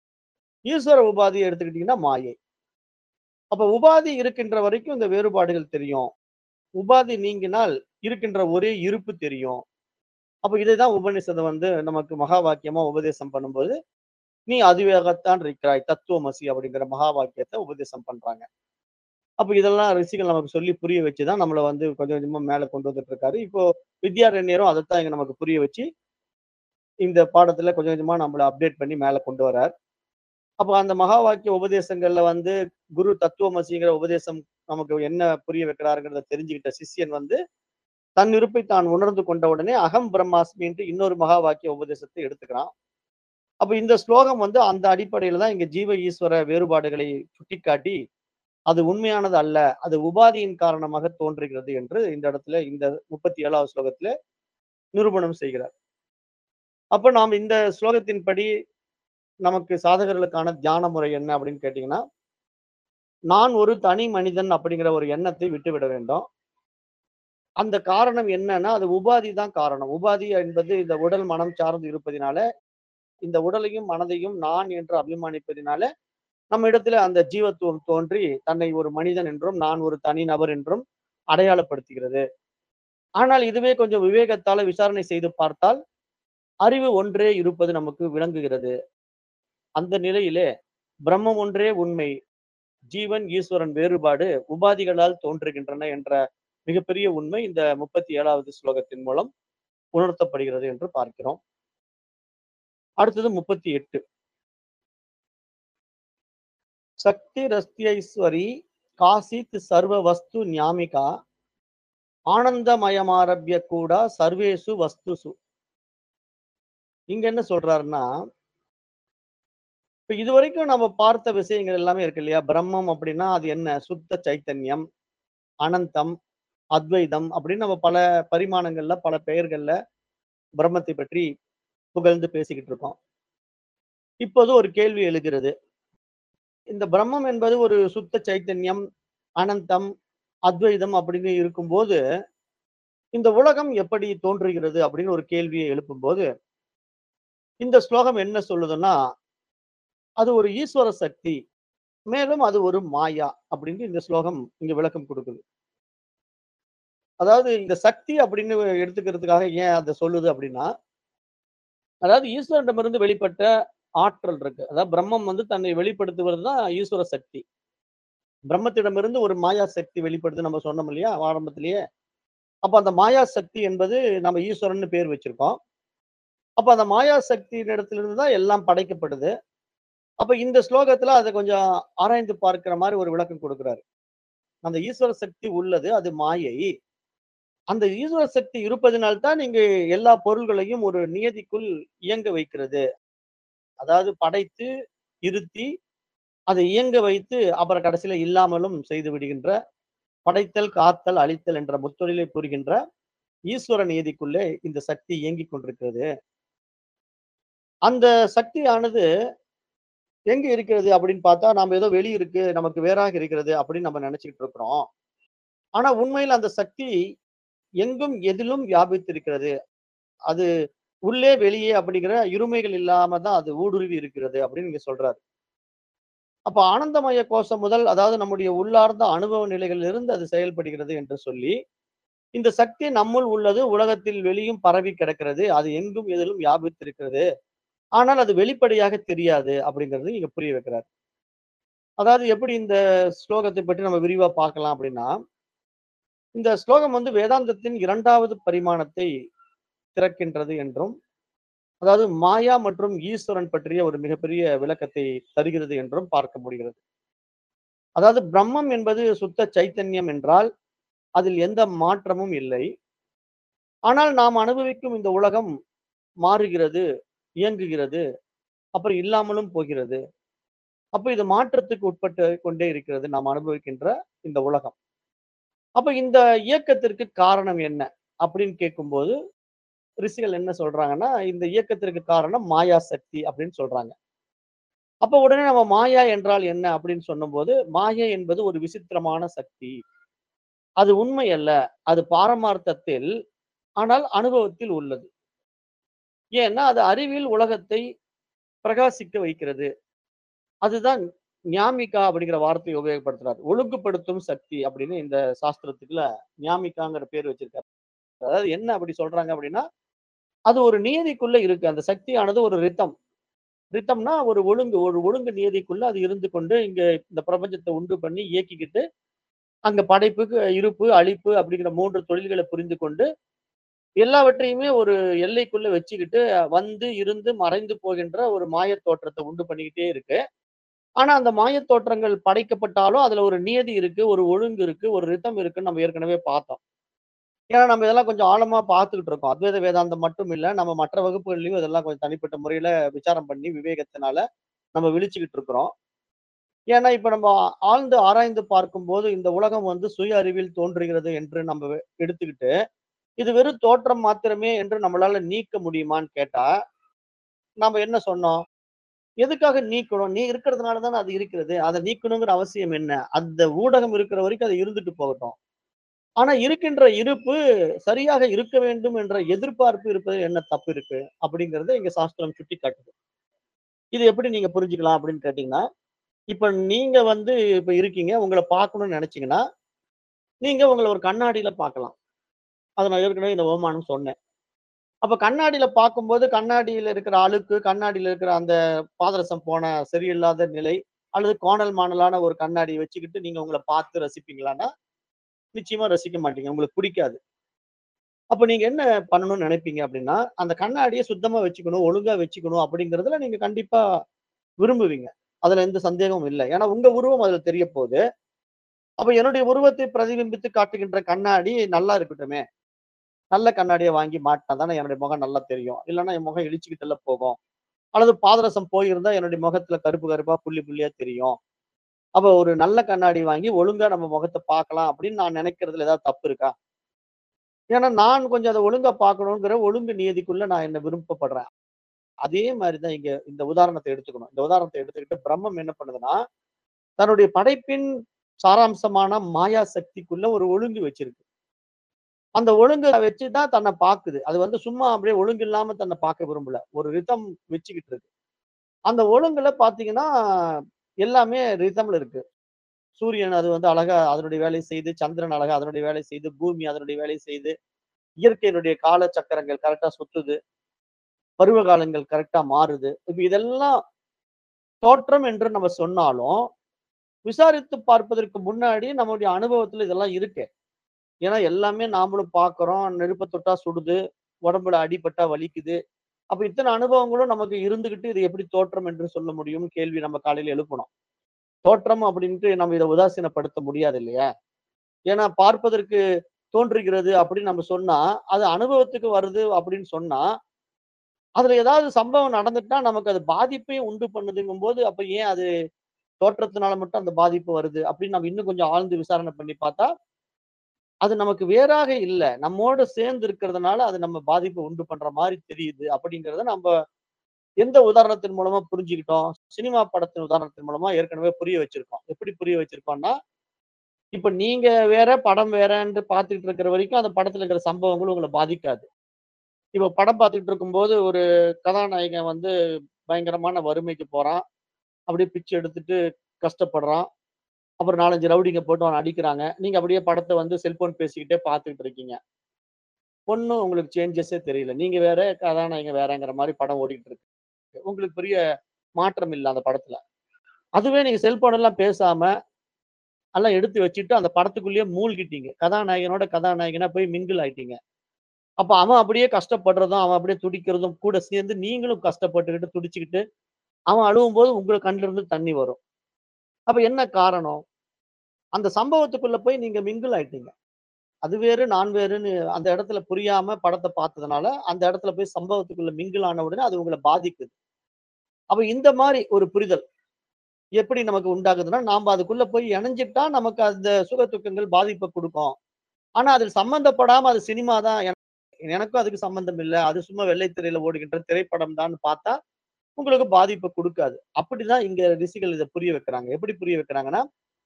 S1: ஈஸ்வர உபாதிய எடுத்துக்கிட்டீங்கன்னா மாயை. அப்ப உபாதி இருக்கின்ற வரைக்கும் இந்த வேறுபாடுகள் தெரியும். உபாதி நீங்கினால் இருக்கின்ற ஒரே இருப்பு தெரியும். அப்ப இதைதான் உபநிஷதம் வந்து நமக்கு மகா வாக்கியமா உபதேசம் பண்ணும்போது, "நீ அதுவாகத்தான் இருக்கிறாய். தத்துவமசி" அப்படிங்கிற மகா வாக்கியத்த உபதேசம் பண்றாங்க. அப்ப இதெல்லாம் ரிஷிகள் நமக்கு சொல்லி புரிய வச்சு தான் நம்மள வந்து கொஞ்சம் கொஞ்சமா மேல கொண்டு வந்துட்டு இருக்காரு. இப்போ வித்யாரண்யரும் அதத்தான் இங்க நமக்கு புரிய வச்சு, இந்த பாடத்துல கொஞ்சம் கொஞ்சமா நம்மள அப்டேட் பண்ணி மேல கொண்டு வரார். அப்ப அந்த மகா வாக்கிய உபதேசங்கள்ல வந்து குரு தத்துவமசிங்கிற உபதேசம் நமக்கு என்ன புரிய வைக்கிறாருங்கிறத தெரிஞ்சுக்கிட்ட சிஷ்யன் வந்து, தன் இருப்பை தான் உணர்ந்து கொண்ட உடனே அகம் பிரம்மாஸ்மின்ட்டு இன்னொரு மகா வாக்கிய உபதேசத்தை எடுத்துக்கிறான். அப்ப இந்த ஸ்லோகம் வந்து அந்த அடிப்படையில தான் இங்க ஜீவ, ஈஸ்வர வேறுபாடுகளை சுட்டிக்காட்டி, அது உண்மையானது அல்ல. அது உபாதியின் காரணமாக தோன்றுகிறது என்று இந்த இடத்துல இந்த 37வது ஸ்லோகத்தில நிரூபணம் செய்கிறார். அப்ப நாம் இந்த ஸ்லோகத்தின்படி நமக்கு சாதகர்களுக்கான தியான முறை என்ன அப்படின்னு கேட்டீங்கன்னா, நான் ஒரு தனி மனிதன் அப்படிங்கிற ஒரு எண்ணத்தை விட்டுவிட வேண்டும். அந்த காரணம் என்னன்னா, அது உபாதி தான் காரணம். உபாதி என்பது இந்த உடல், மனம் சார்ந்து இருப்பதினால, இந்த உடலையும், மனதையும் நான் என்று அபிமானிப்பதினால, நம்ம இடத்துல அந்த ஜீவத்துவம் தோன்றி, தன்னை ஒரு மனிதன் என்றும், நான் ஒரு தனி நபர் என்றும் அடையாளப்படுத்துகிறது. ஆனால் இதுவே கொஞ்சம் விவேகத்தால விசாரணை செய்து பார்த்தால், அறிவு ஒன்றே இருப்பது நமக்கு விளங்குகிறது. அந்த நிலையிலே, பிரம்மம் ஒன்றே உண்மை. ஜீவன், ஈஸ்வரன் வேறுபாடு உபாதிகளால் தோன்றுகின்றன என்ற மிகப்பெரிய உண்மை இந்த 37வது ஸ்லோகத்தின் மூலம் உணர்த்தப்படுகிறது என்று பார்க்கிறோம். அடுத்தது 38. சக்திரஸ்த்யைஸ்வரி காசித் சர்வ வஸ்து ஞாமிகா ஆனந்தமயமாரப்ய கூடா சர்வேஷு வஸ்துஷு. இங்க என்ன சொல்றாருன்னா இப்ப இதுவரைக்கும் நம்ம பார்த்த விஷயங்கள் எல்லாமே இருக்கு இல்லையா? பிரம்மம் அப்படின்னா அது என்ன? சுத்த சைத்தன்யம், அனந்தம், அத்வைதம் அப்படின்னு நம்ம பல பரிமாணங்கள்ல, பல பெயர்கள்ல பிரம்மத்தை பற்றி புகழ்ந்து பேசிக்கிட்டு இருக்கோம். இப்போது ஒரு கேள்வி எழுகிறது. இந்த பிரம்மம் என்பது ஒரு சுத்த சைத்தன்யம், அனந்தம், அத்வைதம் அப்படின்னு இருக்கும்போது, இந்த உலகம் எப்படி தோன்றுகிறது அப்படின்னு ஒரு கேள்வியை எழுப்பும்போது, இந்த ஸ்லோகம் என்ன சொல்லுதுன்னா, அது ஒரு ஈஸ்வர சக்தி. மேலும் அது ஒரு மாயா அப்படின்னு இந்த ஸ்லோகம் இங்க விளக்கம் குடுக்குது. அதாவது இந்த சக்தி அப்படின்னு எடுத்துக்கிறதுக்காக ஏன் அத சொல்லுது அப்படின்னா, அதாவது ஈஸ்வரனிடமிருந்து வெளிப்பட்ட ஆற்றல் இருக்கு. அதாவது பிரம்மம் வந்து தன்னை வெளிப்படுத்துவது தான் ஈஸ்வர சக்தி. பிரம்மத்திடமிருந்து ஒரு மாயா சக்தி வெளிப்படுது நம்ம சொன்னோம் இல்லையா? ஆரம்பத்திலேயே. அப்ப அந்த மாயா சக்தி என்பது நம்ம ஈஸ்வரன்னு பேர் வச்சிருக்கோம். அப்ப அந்த மாயா சக்தியின் இடத்திலிருந்து தான் எல்லாம் படைக்கப்படுது. அப்ப இந்த ஸ்லோகத்துல அத கொஞ்சம் ஆராய்ந்து பார்க்கிற மாரி ஒரு விளக்கம் குடுக்குறாரு. அந்த ஈஸ்வர சக்தி உள்ளது. அது மாயை. அந்த ஈஸ்வர சக்தி இருப்பதினால் தான் இங்கு எல்லா பொருள்களையும் ஒரு நியதிக்குள் இயங்க வைக்கிறது. அதாவது படைத்து, இருத்தி, அதை இயங்க வைத்து, அப்புறம் கடைசியில இல்லாமலும் செய்து விடுகின்ற, படைத்தல், காத்தல், அழித்தல் என்ற முத்தொழிலை புரிகின்ற ஈஸ்வர நியதிக்குள்ளே இந்த சக்தி இயங்கிக் கொண்டிருக்கிறது. அந்த சக்தியானது எங்க இருக்கிறது அப்படின்னு பார்த்தா, நாம ஏதோ வெளிய இருக்கு, நமக்கு வேறாக இருக்கிறது அப்படின்னு நம்ம நினைச்சுக்கிட்டு இருக்கிறோம். ஆனா உண்மையில அந்த சக்தி எங்கும், எதிலும் வியாபித்திருக்கிறது. அது உள்ளே, வெளியே அப்படிங்கிற இருமைகள் இல்லாம தான் அது ஊடுருவி இருக்கிறது அப்படின்னு இங்க சொல்றாரு. அப்ப ஆனந்தமய கோஷம் முதல் அதாவது நம்முடைய உள்ளார்ந்த அனுபவ நிலைகளிலிருந்து அது செயல்படுகிறது என்று சொல்லி இந்த சக்தி நம்முள் உள்ளது உலகத்தில் வெளியும் பரவி கிடக்கிறது அது எங்கும் எதிலும் வியாபித்திருக்கிறது ஆனால் அது வெளிப்படையாக தெரியாது அப்படிங்கிறது இங்க புரிய வைக்கிறார் அதாவது எப்படி இந்த ஸ்லோகத்தை பற்றி நம்ம விரிவா பார்க்கலாம் அப்படின்னா இந்த ஸ்லோகம் வந்து வேதாந்தத்தின் இரண்டாவது பரிமாணத்தை திறக்கின்றது என்றும் அதாவது மாயா மற்றும் ஈஸ்வரன் பற்றிய ஒரு மிகப்பெரிய விளக்கத்தை தருகிறது என்றும் பார்க்க முடிகிறது அதாவது பிரம்மம் என்பது சுத்த சைத்தன்யம் என்றால் அதில் எந்த மாற்றமும் இல்லை ஆனால் நாம் அனுபவிக்கும் இந்த உலகம் மாறுகிறது இயங்குகிறது அப்புறம் இல்லாமலும் போகிறது அப்ப இது மாற்றத்துக்கு உட்பட்டு கொண்டே இருக்கிறது நாம் அனுபவிக்கின்ற இந்த உலகம் அப்ப இந்த இயக்கத்திற்கு காரணம் என்ன அப்படின்னு கேட்கும்போது ரிஷிகள் என்ன சொல்றாங்கன்னா இந்த இயக்கத்திற்கு காரணம் மாயா சக்தி அப்படின்னு சொல்றாங்க அப்ப உடனே நம்ம மாயா என்றால் என்ன அப்படின்னு சொன்னபோது மாயா என்பது ஒரு விசித்திரமான சக்தி அது உண்மை அல்ல அது பாரமார்த்தத்தில் ஆனால் அனுபவத்தில் உள்ளது ஏன்னா அது அறிவில் உலகத்தை பிரகாசிக்க வைக்கிறது அதுதான் ஞாமிகா அப்படிங்கிற வார்த்தையை உபயோகப்படுத்துறாரு ஒழுங்குபடுத்தும் சக்தி அப்படின்னு இந்த சாஸ்திரத்துக்குள்ள ஞாமிகாங்கிற பேர் வச்சிருக்காரு அதாவது என்ன அப்படி சொல்றாங்க அப்படின்னா அது ஒரு நியதிக்குள்ள இருக்கு அந்த சக்தியானது ஒரு ரித்தம் ரித்தம்னா ஒரு ஒழுங்கு ஒரு ஒழுங்கு நியதிக்குள்ள அது இருந்து கொண்டு இங்க இந்த பிரபஞ்சத்தை உண்டு பண்ணி இயக்கிக்கிட்டு அங்க படைப்புக்கு இருப்பு அழிப்பு அப்படிங்கிற மூன்று தொழில்களை புரிந்து கொண்டு எல்லாவற்றையுமே ஒரு எல்லைக்குள்ள வச்சுக்கிட்டு வந்து இருந்து மறைந்து போகின்ற ஒரு மாயத் தோற்றத்தை உண்டு பண்ணிக்கிட்டே இருக்கு ஆனா அந்த மாயத் தோற்றங்கள் படைக்கப்பட்டாலும் அதுல ஒரு நியதி இருக்கு ஒரு ஒழுங்கு இருக்கு ஒரு ரித்தம் இருக்குன்னு நம்ம ஏற்கனவே பார்த்தோம் ஏன்னா நம்ம இதெல்லாம் கொஞ்சம் ஆழமா பார்த்துக்கிட்டு இருக்கோம் அத்வைத வேதாந்தம் மட்டும் இல்ல நம்ம மற்ற வகுப்புகள்லயும் இதெல்லாம் கொஞ்சம் தனிப்பட்ட முறையில விசாரம் பண்ணி விவேகத்தினால நம்ம விழிச்சுக்கிட்டு இருக்கிறோம் ஏன்னா இப்ப நம்ம ஆழ்ந்து ஆராய்ந்து பார்க்கும்போது இந்த உலகம் வந்து சுய அறிவில் தோன்றுகிறது என்று நம்ம எடுத்துக்கிட்டு இது வெறும் தோற்றம் மாத்திரமே என்று நம்மளால நீக்க முடியுமான்னு கேட்டா நாம என்ன சொன்னோம் எதுக்காக நீக்கணும் நீ இருக்கிறதுனால தானே அது இருக்கிறது அதை நீக்கணுங்கிற அவசியம் என்ன அந்த ஊடகம் இருக்கிற வரைக்கும் அது இருந்துட்டு போகட்டும் ஆனா இருக்கின்ற இருப்பு சரியாக இருக்க வேண்டும் என்ற எதிர்பார்ப்பு இருப்பதில் என்ன தப்பு இருக்கு அப்படிங்கறத இங்க சாஸ்திரம் சுட்டி காட்டுது இது எப்படி நீங்க புரிஞ்சுக்கலாம் அப்படின்னு கேட்டீங்கன்னா இப்ப நீங்க வந்து இப்ப இருக்கீங்க உங்களை பார்க்கணும்னு நினைச்சீங்கன்னா நீங்க உங்களை ஒரு கண்ணாடியில பார்க்கலாம் அதை நான் ஏற்கனவே இந்த ஓமானம் சொன்னேன் அப்ப கண்ணாடியில பார்க்கும்போது கண்ணாடியில இருக்கிற அழுக்கு கண்ணாடியில இருக்கிற அந்த பாதரசம் போன சரியில்லாத நிலை அல்லது கோணல் மாணலான ஒரு கண்ணாடியை வச்சுக்கிட்டு நீங்க உங்களை பார்த்து ரசிப்பீங்களான்னா நிச்சயமா ரசிக்க மாட்டீங்க உங்களுக்கு பிடிக்காது அப்ப நீங்க என்ன பண்ணணும்னு நினைப்பீங்க அப்படின்னா அந்த கண்ணாடியை சுத்தமா வச்சுக்கணும் ஒழுங்கா வச்சுக்கணும் அப்படிங்கறதுல நீங்க கண்டிப்பா விரும்புவீங்க அதுல எந்த சந்தேகமும் இல்லை ஏன்னா உங்க உருவம் அதுல தெரிய போகுது அப்ப என்னுடைய உருவத்தை பிரதிபிம்பித்து காட்டுகின்ற கண்ணாடி நல்லா இருக்கட்டுமே நல்ல கண்ணாடியை வாங்கி மாட்டினா தானே என்னுடைய முகம் நல்லா தெரியும் இல்லைன்னா என் முகம் இழிச்சுக்கிட்டுல போகும் அல்லது பாதரசம் போயிருந்தா என்னுடைய முகத்துல கருப்பு கருப்பா புள்ளி புள்ளியா தெரியும் அப்ப ஒரு நல்ல கண்ணாடி வாங்கி ஒழுங்கா நம்ம முகத்தை பார்க்கலாம் அப்படின்னு நான் நினைக்கிறதுல ஏதாவது தப்பு இருக்கா ஏன்னா நான் கொஞ்சம் அதை ஒழுங்கா பார்க்கணுங்கிற ஒழுங்கு நியதிக்குள்ள நான் என்ன விருப்பப்படுறேன் அதே மாதிரிதான் இங்க இந்த உதாரணத்தை எடுத்துக்கணும் இந்த உதாரணத்தை எடுத்துக்கிட்டு பிரம்மம் என்ன பண்ணுதுன்னா தன்னுடைய படைப்பின் சாராம்சமான மாயா சக்திக்குள்ள ஒரு ஒழுங்கு வச்சிருக்கு அந்த ஒழுங்கை வச்சுதான் தன்னை பாக்குது அது வந்து சும்மா அப்படியே ஒழுங்கு இல்லாம தன்னை பார்க்க விரும்பல ஒரு ரிதம் வச்சுக்கிட்டு இருக்கு அந்த ஒழுங்குல பாத்தீங்கன்னா எல்லாமே ரிதம்ல இருக்கு சூரியன் அது வந்து அழகா அதனுடைய வேலையை செய்து சந்திரன் அழகா அதனுடைய வேலை செய்து பூமி அதனுடைய வேலையை செய்து இயற்கையினுடைய கால சக்கரங்கள் கரெக்டா சுத்துது பருவ காலங்கள் கரெக்டா மாறுது இப்ப இதெல்லாம் தோற்றம் என்று நம்ம சொன்னாலும் விசாரித்து பார்ப்பதற்கு முன்னாடி நம்மளுடைய அனுபவத்துல இதெல்லாம் இருக்கு ஏன்னா எல்லாமே நாமளும் பார்க்கிறோம் நெருப்பை தொட்டா சுடுது உடம்புல அடிபட்டா வலிக்குது அப்ப இத்தனை அனுபவங்களும் நமக்கு இருந்துகிட்டு இது எப்படி தோற்றம் என்று சொல்ல முடியும் கேள்வி நம்ம காலையில எழுப்பணும் தோற்றம் அப்படின்ட்டு நம்ம இதை உதாசீனப்படுத்த முடியாது இல்லையா ஏன்னா பார்ப்பதற்கு தோன்றுகிறது அப்படின்னு நம்ம சொன்னா அது அனுபவத்துக்கு வருது அப்படின்னு சொன்னா அதுல ஏதாவது சம்பவம் நடந்துட்டா நமக்கு அது பாதிப்பையும் உண்டு பண்ணுதுங்கும் போது அப்ப ஏன் அது தோற்றத்தினால மட்டும் அந்த பாதிப்பு வருது அப்படின்னு நம்ம இன்னும் கொஞ்சம் ஆழ்ந்து விசாரணை பண்ணி பார்த்தா அது நமக்கு வேறாக இல்லை நம்மோட சேர்ந்து இருக்கிறதுனால அது நம்ம பாதிப்பை உண்டு பண்ற மாதிரி தெரியுது அப்படிங்கிறத நம்ம எந்த உதாரணத்தின் மூலமா புரிஞ்சுக்கிட்டோம் சினிமா படத்தின் உதாரணத்தின் மூலமா ஏற்கனவே புரிய வச்சிருக்கோம் எப்படி புரிய வச்சிருக்கோம்னா இப்ப நீங்க வேற படம் வேறன்னு பார்த்துட்டு இருக்கிற வரைக்கும் அந்த படத்துல இருக்கிற சம்பவங்கள் உங்களை பாதிக்காது இப்ப படம் பார்த்துட்டு இருக்கும்போது ஒரு கதாநாயகன் வந்து பயங்கரமான வறுமைக்கு போறான் அப்படியே பிச்சை எடுத்துட்டு கஷ்டப்படுறான். அப்புறம் 4, 5 ரவுடிங்க போட்டு அவன அடிக்கிறாங்க. நீங்க அப்படியே படத்த வந்து செல்போன் பேசிக்கிட்டே பார்த்துட்டு இருக்கீங்க. ஒண்ணும் உங்களுக்கு சேஞ்சஸே தெரியல. நீங்க வேற, கதாநாயகன் வேறங்கிற மாரி படம் ஓடிட்டு இருக்கு. உங்களுக்கு பெரிய மாற்றம் இல்ல அந்த படத்துல. அதுவே நீங்க செல்போன் எல்லாம் பேசாம, எல்லாம் எடுத்து வச்சுட்டு அந்த படத்துக்குள்ளேயே மூழ்கிட்டீங்க. கதாநாயகனோட கதாநாயகனா போய் மிங்கிள் ஆயிட்டீங்க. அப்ப அவன் அப்படியே கஷ்டப்படுறதும், அவன் அப்படியே துடிக்கிறதும் கூட சேர்ந்து நீங்களும் கஷ்டப்பட்டுக்கிட்டு, துடிச்சுக்கிட்டு, அவன் அழுவும்போது உங்க கண்ல இருந்து தண்ணி வரும். அப்ப என்ன காரணம்? அந்த சம்பவத்துக்குள்ள போய் நீங்க மிங்கிள் ஆயிட்டீங்க. அது வேறு, நான் வேறுன்னு அந்த இடத்துல புரியாம படத்த பார்த்ததுனால, அந்த இடத்துல போய் சம்பவத்துக்குள்ள மிங்கிள் ஆன உடனே அது உங்கள பாதிக்குது. அப்ப இந்த மாரி ஒரு புரிதல் எப்படி நமக்கு உண்டாகுதுன்னா, நாம அதுக்குள்ள போய் இணஞ்சிட்டா நமக்கு அந்த சுக துக்கங்கள் பாதிப்ப குடுக்கும். ஆனா அதில் சம்பந்தப்படாம அது சினிமா தான். என எனக்கும் அதுக்கு சம்பந்தம் இல்ல. அது சும்மா வெள்ளை திரையில ஓடுகின்ற திரைப்படம் தான்னு பார்த்தா, உங்களுக்கு பாதிப்ப குடுக்காது. அப்படிதான் இங்க ரிஷிகள் இத புரிய வைக்கிறாங்க. எப்படி புரிய வைக்கிறாங்கன்னா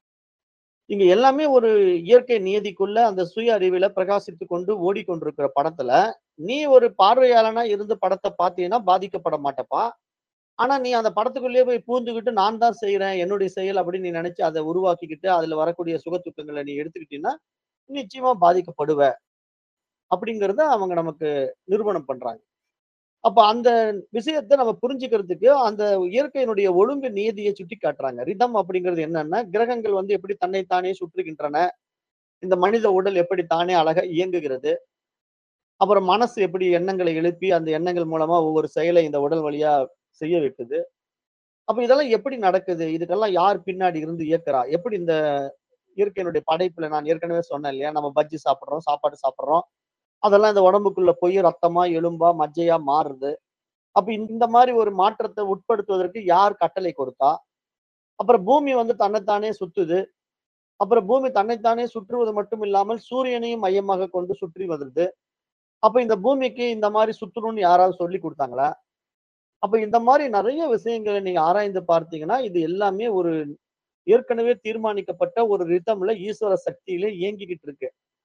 S1: இங்க எல்லாமே ஒரு இயற்கை நியதிக்குள்ள அந்த சுய அறிவில பிரகாசித்துக் கொண்டு ஓடிக்கொண்டிருக்கிற படத்துல, நீ ஒரு பார்வையாளனா இருந்து படத்த பார்த்தீன்னா பாதிக்கப்பட மாட்டப்பா. ஆனா நீ அந்த படத்துக்குள்ளேயே போய் பூந்துகிட்டு நான் தான் செய்றேன். என்னுடைய செயல் அப்படின்னு நீ நெனச்சு அத உருவாக்கிக்கிட்டு, அதுல வரக்கூடிய சுக துக்கங்கள நீ எடுத்துக்கிட்டீன்னா, நிச்சயமா பாதிக்கப்படுவ. அப்படிங்கிறத அவங்க நமக்கு நிரூபணம் பண்றாங்க. அப்ப அந்த விஷயத்த நம்ம புரிஞ்சுக்கிறதுக்கு அந்த இயற்கையினுடைய ஒழுங்கு நியதிய சுட்டிக் காட்டுறாங்க. ரிதம் அப்படிங்கிறது என்னன்னா, கிரகங்கள் வந்து எப்படி தன்னை தானே சுற்றுகின்றன. இந்த மனித உடல் எப்படி தானே அழகா இயங்குகிறது. அப்புறம் மனசு எப்படி எண்ணங்களை எழுப்பி, அந்த எண்ணங்கள் மூலமா ஒவ்வொரு செயலை இந்த உடல் வழியா செய்ய வைக்குது. அப்ப இதெல்லாம் எப்படி நடக்குது? இதுக்கெல்லாம் யார் பின்னாடி இருந்து இயக்குறா? எப்படி இந்த இயற்கையினுடைய படைப்புல நான் ஏற்கனவே சொன்னேன் இல்லையா? நம்ம பஜ்ஜி சாப்பிடுறோம், சாப்பாடு சாப்பிடுறோம். அதெல்லாம் இந்த உடம்புக்குள்ள போய் ரத்தமா, எலும்பா, மஜ்ஜையா மாறுது. அப்ப இந்த மாரி ஒரு மாற்றத்த உட்படுத்துவதற்கு யார் கட்டளை கொடுத்தா? அப்புறம் பூமி வந்து தன்னைத்தானே சுத்துது. அப்புறம் பூமி தன்னைத்தானே சுற்றுவது மட்டும் இல்லாமல் சூரியனையும் மையமாக கொண்டு சுற்றி வருது. அப்ப இந்த பூமிக்கு இந்த மாரி சுத்தணும்னு யாராவது சொல்லிக் குடுத்தாங்களா? அப்ப இந்த மாரி நெறைய விஷயங்கள நீங்க ஆராய்ந்து பார்த்தீங்கன்னா, இது எல்லாமே ஒரு ஏற்கனவே தீர்மானிக்கப்பட்ட ஒரு ரிதம்ல ஈஸ்வர சக்தியில இயங்கிக்கிட்டு இருக்கு.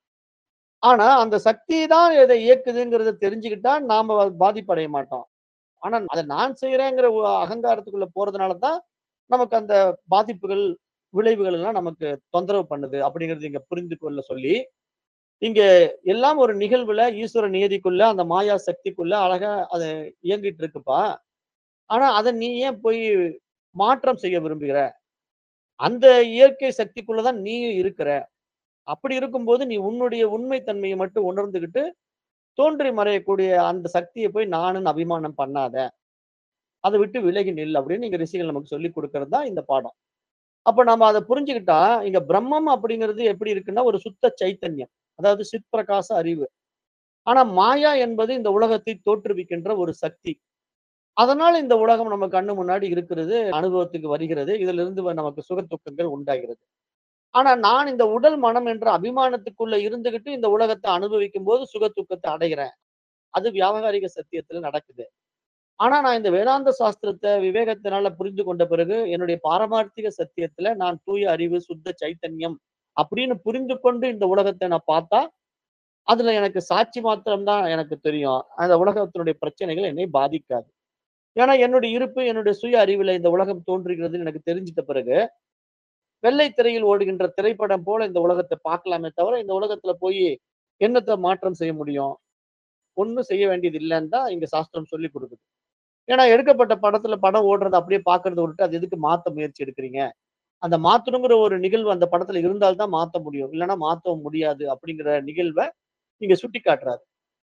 S1: ஆனா அந்த சக்தி தான் இத இயக்குதுங்கிறத தெரிஞ்சுக்கிட்டா, நாம பாதிப்படைய மாட்டோம். ஆனா அத நான் செய்றேங்கிற ஒ அகங்காரத்துக்குள்ள போறதுனால தான், நமக்கு அந்த பாதிப்புகள், விளைவுகள் எல்லாம் நமக்கு தொந்தரவு பண்ணுது. அப்படிங்கிறது இங்க புரிந்து கொள்ள சொல்லி, இங்க எல்லாம் ஒரு நிகழ்வுல ஈஸ்வர நியதிக்குள்ள, அந்த மாயா சக்திக்குள்ள அழகா அது இயங்கிட்டு இருக்குப்பா. ஆனா அத நீ ஏன் போய் மாற்றம் செய்ய விரும்புகிற? அந்த இயற்கை சக்திக்குள்ள தான் நீயும் இருக்கிற. அப்படி இருக்கும்போது நீ உன்னுடைய உண்மை தன்மைய மட்டும் உணர்ந்துகிட்டு, தோன்றி மறையக்கூடிய அந்த சக்திய போய் நானுன்னு அபிமானம் பண்ணாத. அத விட்டு விலகி நில் அப்படின்னு இங்க ரிஷிகள் நமக்கு சொல்லிக் குடுக்கிறது தான் இந்த பாடம். அப்ப நாம அத புரிஞ்சுக்கிட்டா, இங்க பிரம்மம் அப்படிங்கிறது எப்படி இருக்குன்னா, ஒரு சுத்த சைத்தன்யம். அதாவது சிற்பிரகாச அறிவு. ஆனா மாயா என்பது இந்த உலகத்தை தோற்றுவிக்கின்ற ஒரு சக்தி. அதனால இந்த உலகம் நம்ம கண்ணு முன்னாடி இருக்கிறது, அனுபவத்துக்கு வருகிறது. இதிலிருந்து வ நமக்கு சுக துக்கங்கள் உண்டாகிறது. ஆனா நான் இந்த உடல், மனம் என்ற அபிமானத்துக்குள்ள இருந்துகிட்டு இந்த உலகத்த அனுபவிக்கும்போது சுக துக்கத்த அடைகிறேன். அது வியாவகாரிக சத்தியத்துல நடக்குது. ஆனா நான் இந்த வேதாந்த சாஸ்திரத்த விவேகத்தினால புரிந்து கொண்ட பிறகு, என்னுடைய பாரமார்த்திக சத்தியத்துல நான் தூய அறிவு, சுத்த சைத்தன்யம் அப்படின்னு புரிந்து கொண்டு இந்த உலகத்த நான் பார்த்தா, அதுல எனக்கு சாட்சி மாத்திரம் தான் எனக்கு தெரியும். அந்த உலகத்தினுடைய பிரச்சனைகள் என்னை பாதிக்காது. ஏன்னா என்னுடைய இருப்பு, என்னுடைய சுய அறிவுல இந்த உலகம் தோன்றுகிறதுன்னு எனக்கு தெரிஞ்சிட்ட பிறகு, வெள்ளை திரையில் ஓடுகின்ற திரைப்படம் போல இந்த உலகத்த பார்க்கலாமே தவிர, இந்த உலகத்துல போயி என்னத்த மாற்றம் செய்ய முடியும்? ஒண்ணும் செய்ய வேண்டியது இல்லன்னு தான் இங்க சாஸ்திரம் சொல்லிக் குடுக்குது. ஏன்னா எடுக்கப்பட்ட படத்துல படம் ஓடுறத அப்படியே பார்க்கறத விட்டுட்டு, அது எதுக்கு மாத்த முயற்சி எடுக்கிறீங்க? அந்த மாத்தணுங்கிற ஒரு நிகழ்வு அந்த படத்துல இருந்தால் தான் மாத்த முடியும். இல்லன்னா மாத்தவும் முடியாது அப்படிங்கிற நிகழ்வ இங்க சுட்டிக்காட்டுறாரு.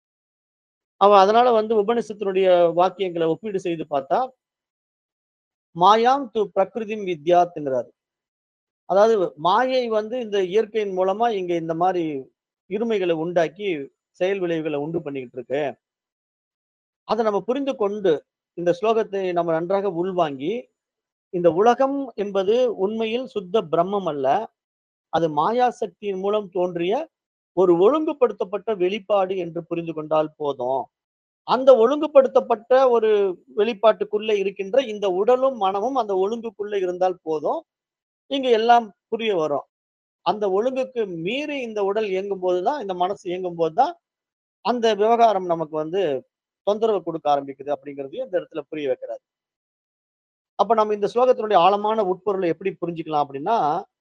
S1: அவ அதனால வந்து உபனிஷத்தினுடைய வாக்கியங்கள ஒப்பீடு செய்து பார்த்தா, மாயாம் து பிரகிருதிம் வித்யாத்ங்கிறாரு. அதாவது மாயை வந்து இந்த இயற்கையின் மூலமா இங்க இந்த மாரி இருமைகள உண்டாக்கி, செயல் விளைவுகள உண்டு பண்ணிக்கிட்டு இருக்கு. அத நம்ம புரிந்து கொண்டு, இந்த ஸ்லோகத்தை நம்ம நன்றாக உள்வாங்கி, இந்த உலகம் என்பது உண்மையில் சுத்த பிரம்மம் அல்ல. அது மாயா சக்தியின் மூலம் தோன்றிய ஒரு ஒழுங்குபடுத்தப்பட்ட வெளிப்பாடு என்று புரிந்து கொண்டால் போதும். அந்த ஒழுங்குபடுத்தப்பட்ட ஒரு வெளிப்பாட்டுக்குள்ள இருக்கின்ற இந்த உடலும், மனமும் அந்த ஒழுங்குக்குள்ள இருந்தால் போதும். இங்க எல்லாம் புரிய வரும். அந்த ஒழுங்குக்கு மீறி இந்த உடல் இயங்கும்போது தான், இந்த மனசு இயங்கும்போது தான், அந்த விவகாரம் நமக்கு வந்து தொந்தரவு குடுக்க ஆரம்பிக்குது அப்படிங்கிறதையும் இந்த இடத்துல புரிய வைக்கிறாரு. அப்ப நம்ம இந்த ஸ்லோகத்தினுடைய ஆழமான உட்பொருளை எப்படி புரிஞ்சுக்கலாம் அப்படின்னா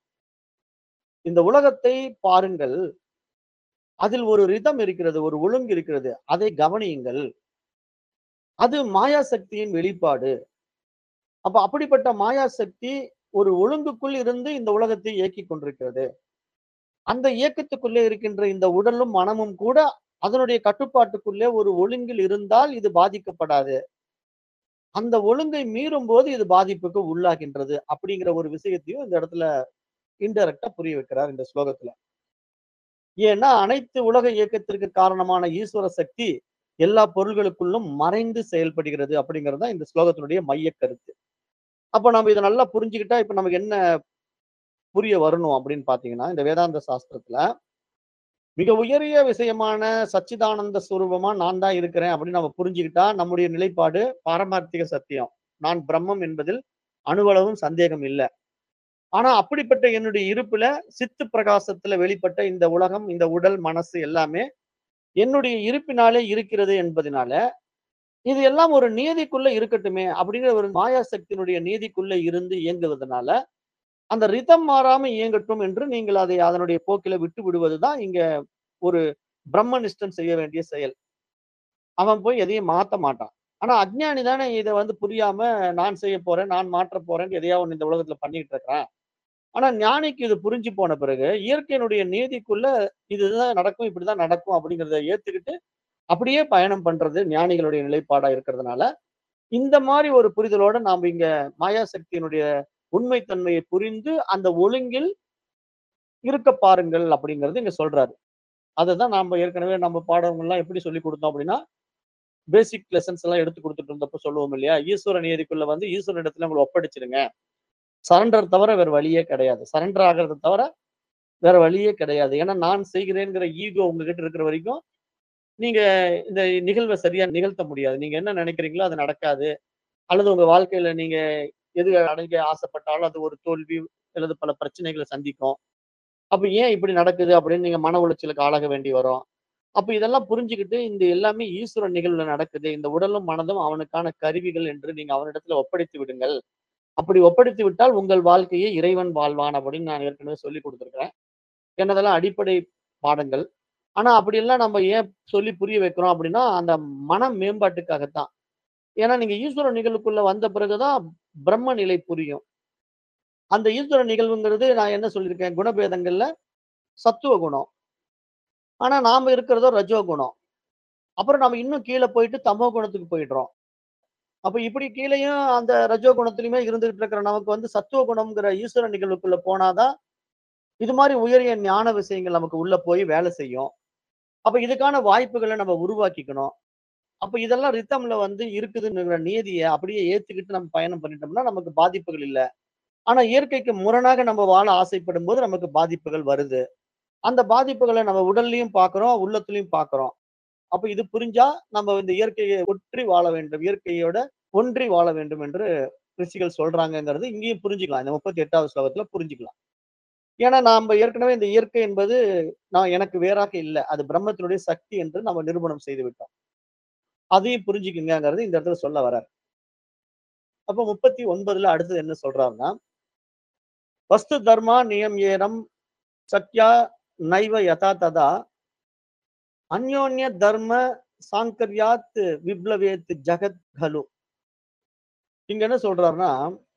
S1: இந்த உலகத்தை பாருங்கள் அதில் ஒரு ரிதம் இருக்கிறது ஒரு ஒழுங்கு இருக்கிறது அதை கவனியுங்கள் அது மாயா சக்தியின் வெளிப்பாடு அப்ப அப்படிப்பட்ட மாயா சக்தி ஒரு ஒழுங்குக்குள் இருந்து இந்த உலகத்தை இயக்கி கொண்டிருக்கிறது அந்த இயக்கத்துக்குள்ளே இருக்கின்ற இந்த உடலும் மனமும் கூட அதனுடைய கட்டுப்பாட்டுக்குள்ளே ஒரு ஒழுங்கில் இருந்தால் இது பாதிக்கப்படாது அந்த ஒழுங்கை மீறும் போது இது பாதிப்புக்கு உள்ளாகின்றது அப்படிங்கிற ஒரு விஷயத்தையும் இந்த இடத்துல இன்டெரக்டா புரிய வைக்கிறார் இந்த ஸ்லோகத்துல ஏன்னா அனைத்து உலக இயக்கத்திற்கு காரணமான ஈஸ்வர சக்தி எல்லா பொருள்களுக்குள்ளும் மறைந்து செயல்படுகிறது அப்படிங்கிறது தான் இந்த ஸ்லோகத்தினுடைய மைய கருத்து அப்ப நம்ம இதை நல்லா புரிஞ்சுக்கிட்டா இப்ப நமக்கு என்ன புரிய வரணும் அப்படின்னு பாத்தீங்கன்னா இந்த வேதாந்த சாஸ்திரத்துல மிக உயரிய விஷயமான சச்சிதானந்த ஸ்வரூபமா நான் தான் இருக்கிறேன் அப்படின்னு நம்ம புரிஞ்சுக்கிட்டா நம்முடைய நிலைப்பாடு பாரமார்த்திக சத்தியம் நான் பிரம்மம் என்பதில் அணுவளவும் சந்தேகம் இல்லை ஆனா அப்படிப்பட்ட என்னுடைய இருப்புல சித்து பிரகாசத்துல வெளிப்பட்ட இந்த உலகம் இந்த உடல் மனசு எல்லாமே என்னுடைய இருப்பினாலே இருக்கிறது என்பதனால இது எல்லாம் ஒரு நீதிக்குள்ள இருக்கட்டுமே அப்படிங்கிற ஒரு மாயா சக்தியினுடைய நீதிக்குள்ள இருந்து இயங்குவதனால அந்த ரிதம் மாறாம இயங்கட்டும் என்று நீங்கள் அதை அதனுடைய போக்கில விட்டு விடுவதுதான் இங்க ஒரு பிரம்மனிஷ்டன் செய்ய வேண்டிய செயல் அவன் போய் எதையும் மாத்த மாட்டான் ஆனா அஜ்ஞானி தானே இதை வந்து புரியாம நான் செய்ய போறேன் நான் மாற்ற போறேன் எதையா ஒண்ணு இந்த உலகத்துல பண்ணிட்டு இருக்கிறேன் ஆனா ஞானிக்கு இது புரிஞ்சு போன பிறகு இயற்கையினுடைய நீதிக்குள்ள இதுதான் நடக்கும் இப்படிதான் நடக்கும் அப்படிங்கிறத ஏத்துக்கிட்டு அப்படியே பயணம் பண்றது ஞானிகளுடைய நிலைப்பாடா இருக்கிறதுனால இந்த மாதிரி ஒரு புரிதலோட நாம இங்க மாயா சக்தியினுடைய உண்மைத்தன்மையை புரிந்து அந்த ஒழுங்கில் இருக்க பாருங்கள் அப்படிங்கிறது இங்க சொல்றாரு அதுதான் நாம ஏற்கனவே நம்ம பாடங்கள்லாம் எப்படி சொல்லி கொடுத்தோம் அப்படின்னா பேசிக் லெசன்ஸ் எல்லாம் எடுத்து கொடுத்துட்டு இருந்தப்ப சொல்லுவோம் இல்லையா ஈஸ்வர நீதிக்குள்ள வந்து ஈஸ்வர இடத்துல உங்களை ஒப்படைச்சிருங்க சரண்டர் தவிர வேற வழியே கிடையாது சரண்டர் ஆகிறது தவிர வேற வழியே கிடையாது ஏன்னா நான் செய்கிறேங்கிற ஈகோ உங்ககிட்ட இருக்கிற வரைக்கும் நீங்க இந்த நிகழ்வை சரியா நிகழ்த்த முடியாது நீங்க என்ன நினைக்கிறீங்களோ அது நடக்காது அல்லது உங்க வாழ்க்கையில நீங்க எது அடைக்க ஆசைப்பட்டாலும் அது ஒரு தோல்வி அல்லது பல பிரச்சனைகளை சந்திக்கும் அப்ப ஏன் இப்படி நடக்குது அப்படின்னு நீங்க மன உளைச்சலுக்கு ஆளாக வேண்டி வரும் அப்ப இதெல்லாம் புரிஞ்சுக்கிட்டு இந்த எல்லாமே ஈஸ்வர நிகழ்வுல நடக்குது இந்த உடலும் மனதும் அவனுக்கான கருவிகள் என்று நீங்க அவனிடத்துல ஒப்படைத்து விடுங்கள் அப்படி ஒப்படைத்து விட்டால் உங்கள் வாழ்க்கையை இறைவன் வாழ்வான் அப்படின்னு நான் ஏற்கனவே சொல்லி கொடுத்துருக்கிறேன் என்னதெல்லாம் அடிப்படை பாடங்கள் ஆனா அப்படியெல்லாம் நம்ம ஏன் சொல்லி புரிய வைக்கிறோம் அப்படின்னா அந்த மன மேம்பாட்டுக்காகத்தான் ஏன்னா நீங்க ஈஸ்வர நிகழ்வுக்குள்ள வந்த பிறகுதான் பிரம்ம நிலை புரியும் அந்த ஈஸ்வர நிகழ்வுங்கிறது நான் என்ன சொல்லியிருக்கேன் குணபேதங்கள்ல சத்துவ குணம் ஆனா நாம இருக்கிறதோ ரஜோ குணம் அப்புறம் நம்ம இன்னும் கீழே போயிட்டு தமோ குணத்துக்கு போயிடுறோம் அப்ப இப்படி கீழேயும் அந்த ரஜோ குணத்திலுமே இருந்துகிட்டு இருக்கிற நமக்கு வந்து சத்துவ குணம்ங்கிற ஈஸ்வர நிகழ்வுக்குள்ள போனாதான் இது மாதிரி உயரிய ஞான விஷயங்கள் நமக்கு உள்ள போய் வேலை செய்யும் அப்ப இதுக்கான வாய்ப்புகளை நம்ம உருவாக்கிக்கணும் அப்ப இதெல்லாம் ரித்தம்ல வந்து இருக்குதுங்கிற நீதியை அப்படியே ஏத்துக்கிட்டு நம்ம பயணம் பண்ணிட்டோம்னா நமக்கு பாதிப்புகள் இல்லை ஆனா இயற்கைக்கு முரணாக நம்ம வாழ ஆசைப்படும் போது நமக்கு பாதிப்புகள் வருது அந்த பாதிப்புகளை நம்ம உடல்லையும் பார்க்கிறோம் உள்ளத்துலயும் பார்க்கிறோம் அப்ப இது புரிஞ்சா நம்ம இந்த இயற்கையை ஒற்றி வாழ வேண்டும் இயற்கையோட ஒன்றி வாழ வேண்டும் என்று ரிஷிகள் சொல்றாங்கங்கிறது இங்கேயும் புரிஞ்சுக்கலாம் இந்த முப்பத்தி எட்டாவது ஸ்லோகத்துல புரிஞ்சுக்கலாம் ஏன்னா நாம ஏற்கனவே இந்த இயற்கை என்பது நான் எனக்கு வேறாக இல்லை அது பிரம்மத்தினுடைய சக்தி என்று நம்ம நிரூபணம் செய்து விட்டோம் அதையும் புரிஞ்சுக்குங்கிறது இந்த இடத்துல சொல்ல வர்றார் அப்ப முப்பத்தி ஒன்பதுல அடுத்தது என்ன சொல்றாருன்னா வஸ்து தர்மா நியம் ஏனம் சத்யா நைவ யதா ததா அந்யோன்ய தர்ம சாங்கர்யாத் விப்ளவேத் ஜகத் கலு இங்க என்ன சொல்றாருன்னா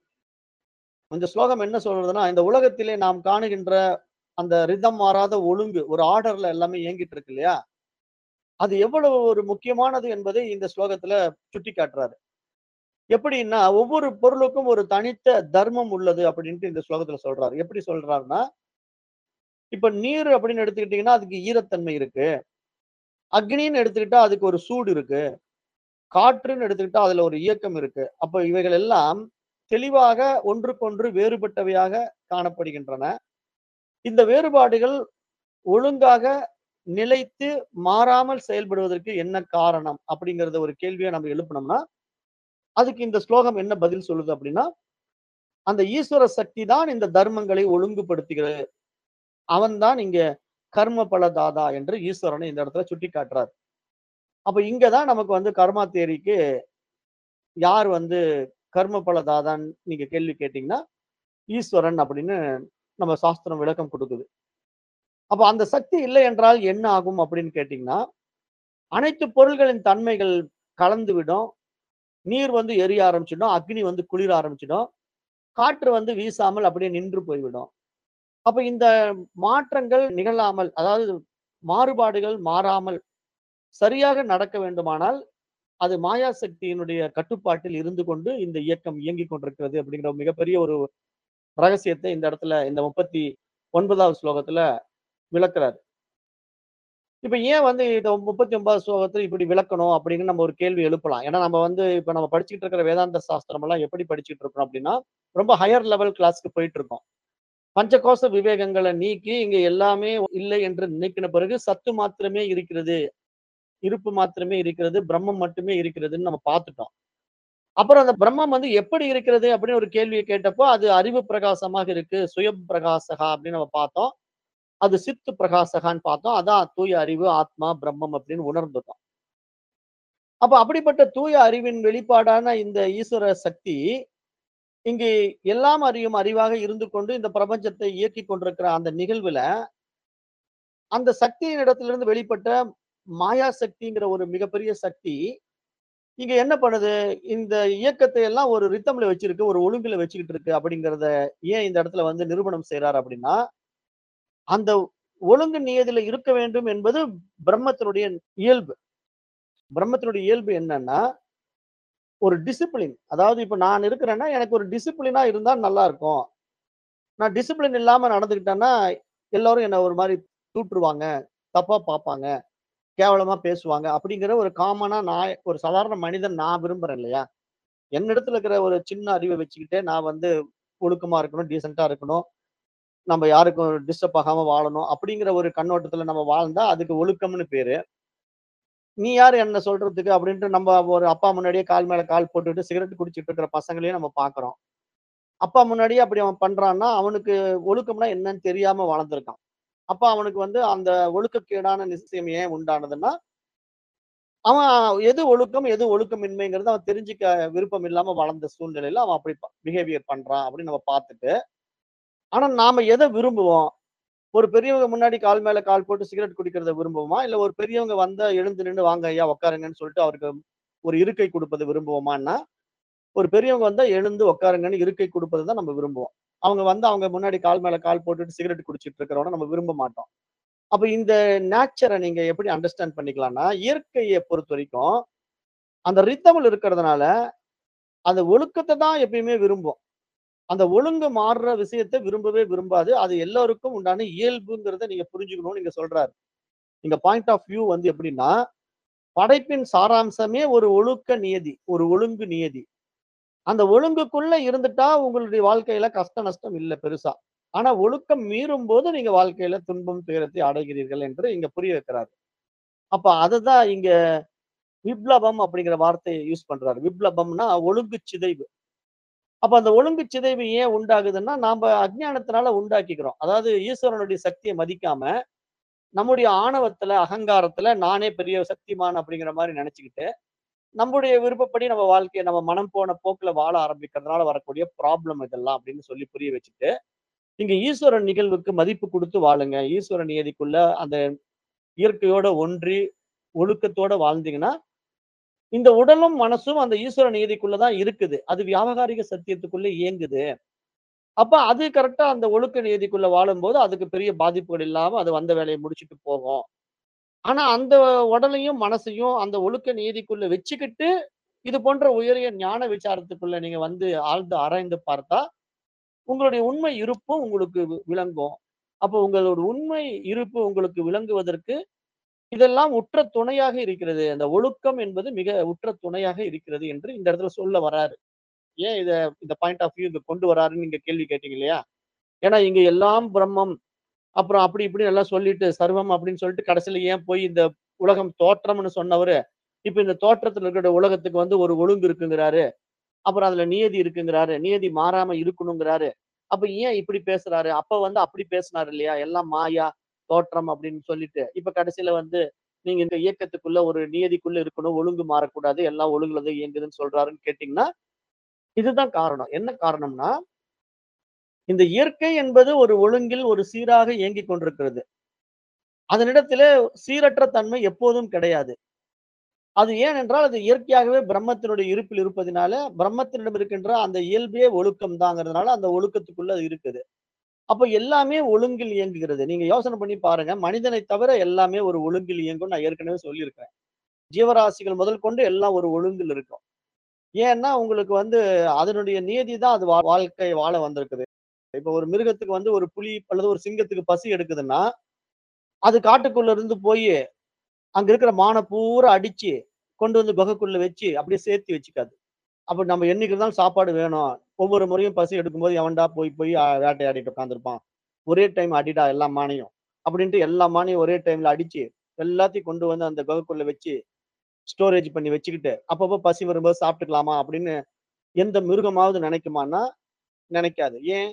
S1: இந்த ஸ்லோகம் என்ன சொல்றதுன்னா இந்த உலகத்திலே நாம் காணுகின்ற அந்த ரிதம் மாறாத ஒழுங்கு ஒரு ஆர்டர்ல எல்லாமே இயங்கிட்டு இருக்கு இல்லையா அது எவ்வளவு ஒரு முக்கியமானது என்பதை இந்த ஸ்லோகத்துல சுட்டி காட்டுறாரு எப்படின்னா ஒவ்வொரு பொருளுக்கும் ஒரு தனித்த தர்மம் உள்ளது அப்படின்ட்டு இந்த ஸ்லோகத்துல சொல்றாரு எப்படி சொல்றாருன்னா இப்ப நீர் அப்படின்னு எடுத்துக்கிட்டீங்கன்னா அதுக்கு ஈரத்தன்மை இருக்கு அக்னின்னு எடுத்துக்கிட்டா அதுக்கு ஒரு சூடு இருக்கு காற்றுன்னு எடுத்துக்கிட்டா அதுல ஒரு இயக்கம் இருக்கு அப்ப இவைகள் எல்லாம் தெளிவாக ஒன்றுக்கொன்று வேறுபட்டவையாக காணப்படுகின்றன இந்த வேறுபாடுகள் ஒழுங்காக நிலைத்து மாறாமல் செயல்படுவதற்கு என்ன காரணம் அப்படிங்கறத ஒரு கேள்வியை நம்ம எழுப்பினோம்னா அதுக்கு இந்த ஸ்லோகம் என்ன பதில் சொல்லுது அப்படின்னா அந்த ஈஸ்வர சக்தி தான் இந்த தர்மங்களை ஒழுங்குபடுத்துகிறது அவன்தான் இங்க கர்ம பல தாதா என்று ஈஸ்வரனை இந்த இடத்துல சுட்டி காட்டுறார் அப்ப இங்கதான் நமக்கு வந்து கர்மா தேரிக்கு யார் வந்து கர்ம பலதாதான் நீங்க கேள்வி கேட்டீங்கன்னா ஈஸ்வரன் அப்படின்னு நம்ம சாஸ்திரம் விளக்கம் கொடுக்குது அப்ப அந்த சக்தி இல்லை என்றால் என்ன ஆகும் அப்படின்னு கேட்டீங்கன்னா அனைத்து பொருள்களின் தன்மைகள் கலந்து விடும் நீர் வந்து எரிய ஆரம்பிச்சிடும் அக்னி வந்து குளிர ஆரம்பிச்சிடும் காற்று வந்து வீசாமல் அப்படியே நின்று போய்விடும் அப்ப இந்த மாற்றங்கள் நிகழாமல் அதாவது மாறுபாடுகள் மாறாமல் சரியாக நடக்க வேண்டுமானால் அது மாயா சக்தியினுடைய கட்டுப்பாட்டில் இருந்து கொண்டு இந்த இயக்கம் இயங்கிக் கொண்டிருக்கிறது அப்படிங்கிற மிகப்பெரிய ஒரு ரகசியத்தை இந்த இடத்துல இந்த முப்பத்தி ஒன்பதாவது ஸ்லோகத்துல விளக்குறாரு இப்ப ஏன் வந்து இந்த முப்பத்தி ஒன்பதாவது ஸ்லோகத்துல இப்படி விளக்கணும் அப்படின்னு நம்ம ஒரு கேள்வி எழுப்பலாம் ஏன்னா நம்ம வந்து இப்ப நம்ம படிச்சுட்டு இருக்கிற வேதாந்த சாஸ்திரம் எல்லாம் எப்படி படிச்சுட்டு இருக்கோம் அப்படின்னா ரொம்ப ஹையர் லெவல் கிளாஸ்க்கு போயிட்டு இருக்கோம் பஞ்சகோச விவேகங்களை நீக்கி இங்க எல்லாமே இல்லை என்று நினைக்கின பிறகு சத்து மாத்திரமே இருக்கிறது இருப்பு மாத்திரமே இருக்கிறது பிரம்மம் மட்டுமே இருக்கிறதுன்னு நம்ம பார்த்துட்டோம் அப்புறம் அந்த பிரம்மம் வந்து எப்படி இருக்கிறது அப்படின்னு ஒரு கேள்வியை கேட்டப்போ அது அறிவு பிரகாசமாக இருக்கு சுய பிரகாசகா அப்படின்னு நம்ம பார்த்தோம் அது சித்து பிரகாசகான்னு பார்த்தோம் அதான் தூய அறிவு ஆத்மா பிரம்மம் அப்படின்னு உணர்ந்துட்டோம் அப்ப அப்படிப்பட்ட தூய அறிவின் வெளிப்பாடான இந்த ஈஸ்வர சக்தி இங்கு எல்லாம் அறியும் அறிவாக இருந்து கொண்டு இந்த பிரபஞ்சத்தை இயக்கி கொண்டிருக்கிற அந்த நிகழ்வுல அந்த சக்தியின் இடத்திலிருந்து வெளிப்பட்ட மாயா சக்திங்கிற ஒரு மிகப்பெரிய சக்தி இங்க என்ன பண்ணுது இந்த இயக்கத்தை எல்லாம் ஒரு ரித்தம்ல வச்சிருக்கு ஒரு ஒழுங்குல வச்சுக்கிட்டு இருக்கு அப்படிங்கிறத ஏன் இந்த இடத்துல வந்து நிரூபணம் செய்யறாரு அப்படின்னா அந்த ஒழுங்கு நியதியில இருக்க வேண்டும் என்பது பிரம்மத்தினுடைய இயல்பு பிரம்மத்தினுடைய இயல்பு என்னன்னா ஒரு டிசிப்ளின் அதாவது இப்ப நான் இருக்கிறேன்னா எனக்கு ஒரு டிசிப்ளினா இருந்தா நல்லா இருக்கும் நான் டிசிப்ளின் இல்லாம நடந்துக்கிட்டேன்னா எல்லாரும் என்ன ஒரு மாதிரி தூட்டுருவாங்க தப்பா பார்ப்பாங்க கேவலமா பேசுவாங்க அப்படிங்கிற ஒரு காமனா நான் ஒரு சாதாரண மனிதன் நான் விரும்புறேன் இல்லையா என்னிடத்துல இருக்கிற ஒரு சின்ன அறிவை வச்சுக்கிட்டே நான் வந்து ஒழுக்கமா இருக்கணும் டீசெண்டா இருக்கணும் நம்ம யாருக்கும் டிஸ்டர்ப் ஆகாம வாழணும் அப்படிங்கிற ஒரு கண்ணோட்டத்துல நம்ம வாழ்ந்தா அதுக்கு ஒழுக்கம்னு பேரு நீ யார் என்ன சொல்றதுக்கு அப்படின்ட்டு நம்ம ஒரு அப்பா முன்னாடியே கால் மேல கால் போட்டுட்டு சிகரெட் குடிச்சிட்டு இருக்கிற பசங்களையும் நம்ம பாக்குறோம் அப்பா முன்னாடியே அப்படி அவன் பண்றான்னா அவனுக்கு ஒழுக்கம்னா என்னன்னு தெரியாம வளர்ந்துருக்கான் அப்ப அவனுக்கு வந்து அந்த ஒழுக்கக்கேடான நிச்சயம் ஏன் உண்டானதுன்னா அவன் எது ஒழுக்கம் எது ஒழுக்கமின்மைங்கிறது அவன் தெரிஞ்சுக்க விருப்பம் இல்லாம வளர்ந்த சூழ்நிலையில அவன் அப்படி பிஹேவியர் பண்றான் அப்படின்னு நம்ம பார்த்துட்டு ஆனா நாம எதை விரும்புவோம் ஒரு பெரியவங்க முன்னாடி கால் மேல கால் போட்டு சிகரெட் குடிக்கிறத விரும்புவோமா இல்ல ஒரு பெரியவங்க வந்தா எழுந்து நின்று வாங்க ஐயா உட்காருங்கன்னு சொல்லிட்டு அவருக்கு ஒரு இருக்கை கொடுப்பதை விரும்புவோமான்னா ஒரு பெரியவங்க வந்தா எழுந்து உட்காருங்கன்னு இருக்கை கொடுப்பதை தான் நம்ம விரும்புவோம் அவங்க வந்து அவங்க முன்னாடி கால் மேல கால் போட்டுட்டு சிகரெட் குடிச்சிட்டு இருக்கிறவன நம்ம விரும்ப மாட்டோம் அப்ப இந்த நேச்சரை நீங்க எப்படி அண்டர்ஸ்டாண்ட் பண்ணிக்கலாம்னா இயற்கையை பொறுத்த வரைக்கும் அந்த ரித்தமில் இருக்கிறதுனால அந்த ஒழுக்கத்தை தான் எப்பயுமே விரும்பும் அந்த ஒழுங்கு மாறுற விஷயத்தை விரும்பவே விரும்பாது அது எல்லோருக்கும் உண்டான இயல்புங்கிறத நீங்க புரிஞ்சுக்கணும்னு நீங்க சொல்றாரு நீங்க பாயிண்ட் ஆஃப் வியூ வந்து எப்படின்னா படைப்பின் சாராம்சமே ஒரு ஒழுக்க நியதி ஒரு ஒழுங்கு நியதி அந்த ஒழுங்குக்குள்ள இருந்துட்டா உங்களுடைய வாழ்க்கையில கஷ்ட நஷ்டம் இல்லை பெருசா ஆனா ஒழுக்கம் மீறும் போது நீங்க வாழ்க்கையில துன்பம் துயரத்தை அடைகிறீர்கள் என்று இங்க புரிய வைக்கிறாரு அப்ப அதுதான் இங்க விப்ளவம் அப்படிங்கிற வார்த்தையை யூஸ் பண்றாரு விப்ளவம்னா ஒழுங்கு சிதைவு அப்ப அந்த ஒழுங்கு சிதைவு ஏன் உண்டாகுதுன்னா நாம அஜ்ஞானத்தினால உண்டாக்கிக்கிறோம் அதாவது ஈஸ்வரனுடைய சக்தியை மதிக்காம நம்முடைய ஆணவத்துல அகங்காரத்துல நானே பெரிய சக்திமான் அப்படிங்கிற மாதிரி நினைச்சுக்கிட்டு நம்முடைய விருப்பப்படி நம்ம வாழ்க்கையை நம்ம மனம் போன போக்குல வாழ ஆரம்பிக்கிறதுனால வரக்கூடிய ப்ராப்ளம் இதெல்லாம் அப்படின்னு சொல்லி புரிய வச்சுட்டு இங்க ஈஸ்வரன் நிகழ்வுக்கு மதிப்பு கொடுத்து வாழுங்க ஈஸ்வர நியதிக்குள்ள அந்த இயற்கையோட ஒன்றி ஒழுக்கத்தோட வாழ்ந்தீங்கன்னா இந்த உடலும் மனசும் அந்த ஈஸ்வர நியதிக்குள்ளதான் இருக்குது அது வியாபகாரிக சத்தியத்துக்குள்ள இயங்குது அப்ப அது கரெக்டா அந்த ஒழுக்க நியதிக்குள்ள வாழும்போது அதுக்கு பெரிய பாதிப்புகள் இல்லாம அது வந்த வேலையை முடிச்சுட்டு போகும் ஆனா அந்த உடலையும் மனசையும் அந்த ஒழுக்க நீதிக்குள்ள வச்சுக்கிட்டு இது போன்ற உயரிய ஞான விசாரத்துக்குள்ள நீங்க வந்து ஆழ்ந்து ஆராய்ந்து பார்த்தா உங்களுடைய உண்மை இருப்பும் உங்களுக்கு வி- விளங்கும் அப்போ உங்களோட உண்மை இருப்பு உங்களுக்கு விளங்குவதற்கு இதெல்லாம் உற்ற துணையாக இருக்கிறது அந்த ஒழுக்கம் என்பது மிக உற்ற துணையாக இருக்கிறது என்று இந்த இடத்துல சொல்ல வராரு ஏன் இத இந்த பாயிண்ட் ஆஃப் வியூ இங்க கொண்டு வராருன்னு நீங்க கேள்வி கேட்டீங்க இல்லையா ஏன்னா இங்க எல்லாம் பிரம்மம் அப்புறம் அப்படி இப்படி எல்லாம் சொல்லிட்டு சர்வம் அப்படின்னு சொல்லிட்டு கடைசியில ஏன் போய் இந்த உலகம் தோற்றம்னு சொன்னவரு இப்ப இந்த தோற்றத்துல இருக்கிற உலகத்துக்கு வந்து ஒரு ஒழுங்கு இருக்குங்கிறாரு அப்புறம் அதுல நியதி இருக்குங்கிறாரு நியதி மாறாம இருக்கணுங்கிறாரு அப்ப ஏன் இப்படி பேசுறாரு அப்ப வந்து அப்படி பேசினாரு இல்லையா எல்லாம் மாயா தோற்றம் அப்படின்னு சொல்லிட்டு இப்ப கடைசியில வந்து நீங்க இந்த இயக்கத்துக்குள்ள ஒரு நியதிக்குள்ள இருக்கணும் ஒழுங்கு மாறக்கூடாது எல்லாம் ஒழுங்குலதான் இயங்குதுன்னு சொல்றாருன்னு கேட்டீங்கன்னா இதுதான் காரணம். என்ன காரணம்னா இந்த இயற்கை என்பது ஒரு ஒழுங்கில் ஒரு சீராக இயங்கிக் கொண்டிருக்கிறது. அதனிடத்திலே சீரற்ற தன்மை எப்போதும் கிடையாது. அது ஏனென்றால் அது இயற்கையாகவே பிரம்மத்தினுடைய இருப்பில் இருப்பதினால, பிரம்மத்தினிடம் இருக்கின்ற அந்த இயல்பே ஒழுக்கம் தாங்கிறதுனால, அந்த ஒழுக்கத்துக்குள்ள அது இருக்குது. அப்ப எல்லாமே ஒழுங்கில் இயங்குகிறது. நீங்க யோசனை பண்ணி பாருங்க. மனிதனை தவிர எல்லாமே ஒரு ஒழுங்கில் இயங்கும்னு நான் ஏற்கனவே சொல்லியிருக்கிறேன். ஜீவராசிகள் முதல் கொண்டு எல்லாம் ஒரு ஒழுங்கில் இருக்கும். ஏன்னா, உங்களுக்கு வந்து அதனுடைய நியதி தான் அது வா வாழ்க்கை வாழ வந்திருக்குது. இப்ப ஒரு மிருகத்துக்கு வந்து ஒரு புலி அல்லது ஒரு சிங்கத்துக்கு பசி எடுக்குதுன்னா, அது காட்டுக்குள்ள இருந்து போயி, அங்க இருக்கிற மான பூரா அடிச்சு, கொண்டு வந்து குகைக்குள்ள வச்சு, அப்படியே சேர்த்து வச்சுக்காது. அப்ப நம்ம என்னைக்கு இருந்தாலும் சாப்பாடு வேணும். ஒவ்வொரு முறையும் பசி எடுக்கும்போது எவன்டா போய் போய் அ வேட்டையாடிட்டு உட்கார்ந்திருப்பான். ஒரே டைம் அடிடா எல்லா மானையும். அப்படின்ட்டு எல்லா மானையும் ஒரே டைம்ல அடிச்சு, எல்லாத்தையும் கொண்டு வந்து அந்த குகைக்குள்ள வச்சு, ஸ்டோரேஜ் பண்ணி வச்சுக்கிட்டு, அப்பப்போ பசி வரும்போது சாப்பிட்டுக்கலாமா அப்படின்னு எந்த மிருகமாவது நினைக்குமான்னா, நினைக்காது. ஏன்?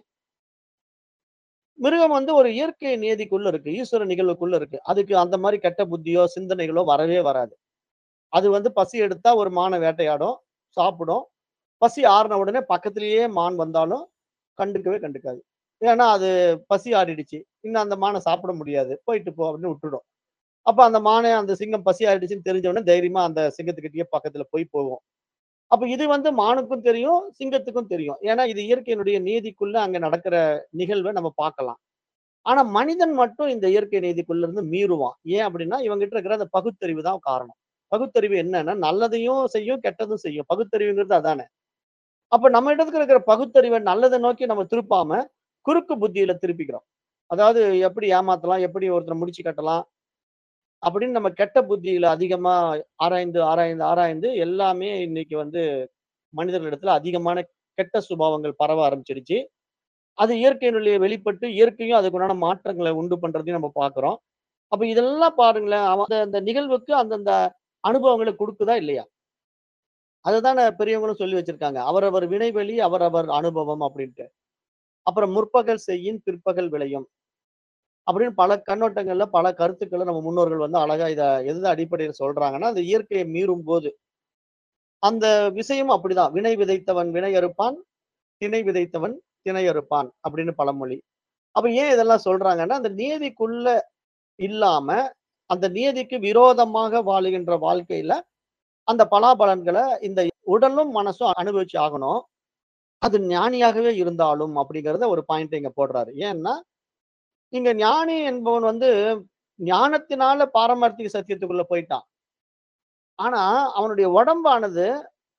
S1: மிருகம் வந்து ஒரு இயற்கை நியதிக்குள்ள இருக்கு. ஈஸ்வர நிகழ்வுக்குள்ள இருக்கு. அதுக்கு அந்த மாரி கெட்ட புத்தியோ, சிந்தனைகளோ வரவே வராது. அது வந்து பசி எடுத்தா ஒரு மான வேட்டையாடும், சாப்பிடும். பசி ஆறுன உடனே பக்கத்திலேயே மான் வந்தாலும் கண்டுக்கவே கண்டுக்காது. ஏன்னா, அது பசி ஆறிடுச்சு. இன்னும் அந்த மான சாப்பிட முடியாது. போயிட்டு போ அப்படின்னு விட்டுடும். அப்ப அந்த மானே அந்த சிங்கம் பசி ஆறிடுச்சுன்னு தெரிஞ்ச உடனே தைரியமா அந்த சிங்கத்துக்கிட்டயே பக்கத்துல போய் போகும். அப்ப இது வந்து மானுக்கும் தெரியும், சிங்கத்துக்கும் தெரியும். ஏன்னா, இது இயற்கையினுடைய நீதிக்குள்ள அங்க நடக்கிற நிகழ்வ நம்ம பார்க்கலாம். ஆனா, மனிதன் மட்டும் இந்த இயற்கை நீதிக்குள்ள இருந்து மீறுவான். ஏன் அப்படின்னா, இவன்கிட்ட இருக்கிற அந்த பகுத்தறிவு தான் காரணம். பகுத்தறிவு என்னன்னா, நல்லதையும் செய்யும், கெட்டதும் செய்யும். பகுத்தறிவுங்கிறது அதானே. அப்ப நம்ம இடத்துல இருக்கிற பகுத்தறிவ நல்லத நோக்கி நம்ம திருப்பாம, குறுக்கு புத்தியில திருப்பிக்கிறோம். அதாவது எப்படி ஏமாத்தலாம், எப்படி ஒருத்தர முடிச்சு கட்டலாம், அப்படின்னு நம்ம கெட்ட புத்தியில அதிகமா ஆராய்ந்து, ஆராய்ந்து, ஆராய்ந்து எல்லாமே இன்னைக்கு வந்து மனிதர்களிடத்துல அதிகமான கெட்ட சுபாவங்கள் பரவ ஆரம்பிச்சிடுச்சு. அது இயற்கையினுடைய வெளிப்பட்டு, இயற்கையும் அதுக்குண்டான மாற்றங்கள உண்டு பண்றதையும் நம்ம பார்க்கிறோம். அப்ப இதெல்லாம் பாருங்களேன், அவன் அந்த அந்த நிகழ்வுக்கு அந்தந்த அனுபவங்கள குடுக்குதா இல்லையா? அதுதானே பெரியவங்களும் சொல்லி வச்சிருக்காங்க. அவரவர் வினைவழி, அவரவர் அனுபவம் அப்படின்ட்டு. அப்புறம் முற்பகல் செய்யின் பிற்பகல் விளையும். அப்படின்னு பல கண்ணோட்டங்கள்ல, பல கருத்துக்கள நம்ம முன்னோர்கள் வந்து அழகா இத எந்த அடிப்படையில சொல்றாங்கன்னா, அந்த இயற்கையை மீறும்போது, அந்த விஷயம் அப்படிதான். "வினை விதைத்தவன் வினை அறுப்பான், திணை விதைத்தவன் திணை அறுப்பான்" அப்படின்னு பழமொழி. அப்ப ஏன் இதெல்லாம் சொல்றாங்கன்னா, அந்த நியதிக்குள்ள இல்லாம, அந்த நியதிக்கு விரோதமாக வாழுகின்ற வாழ்க்கையில, அந்த பலாபலன்கள இந்த உடலும், மனசும் அனுபவிச்சு ஆகணும். அது ஞானியாகவே இருந்தாலும் அப்படிங்கிறத ஒரு பாயிண்ட் இங்க போடுறாரு. ஏன்னா, இங்க ஞானி என்பவன் வந்து ஞானத்தினால பாரமார்த்திக சத்தியத்துக்குள்ள போயிட்டான். ஆனா, அவனுடைய உடம்பானது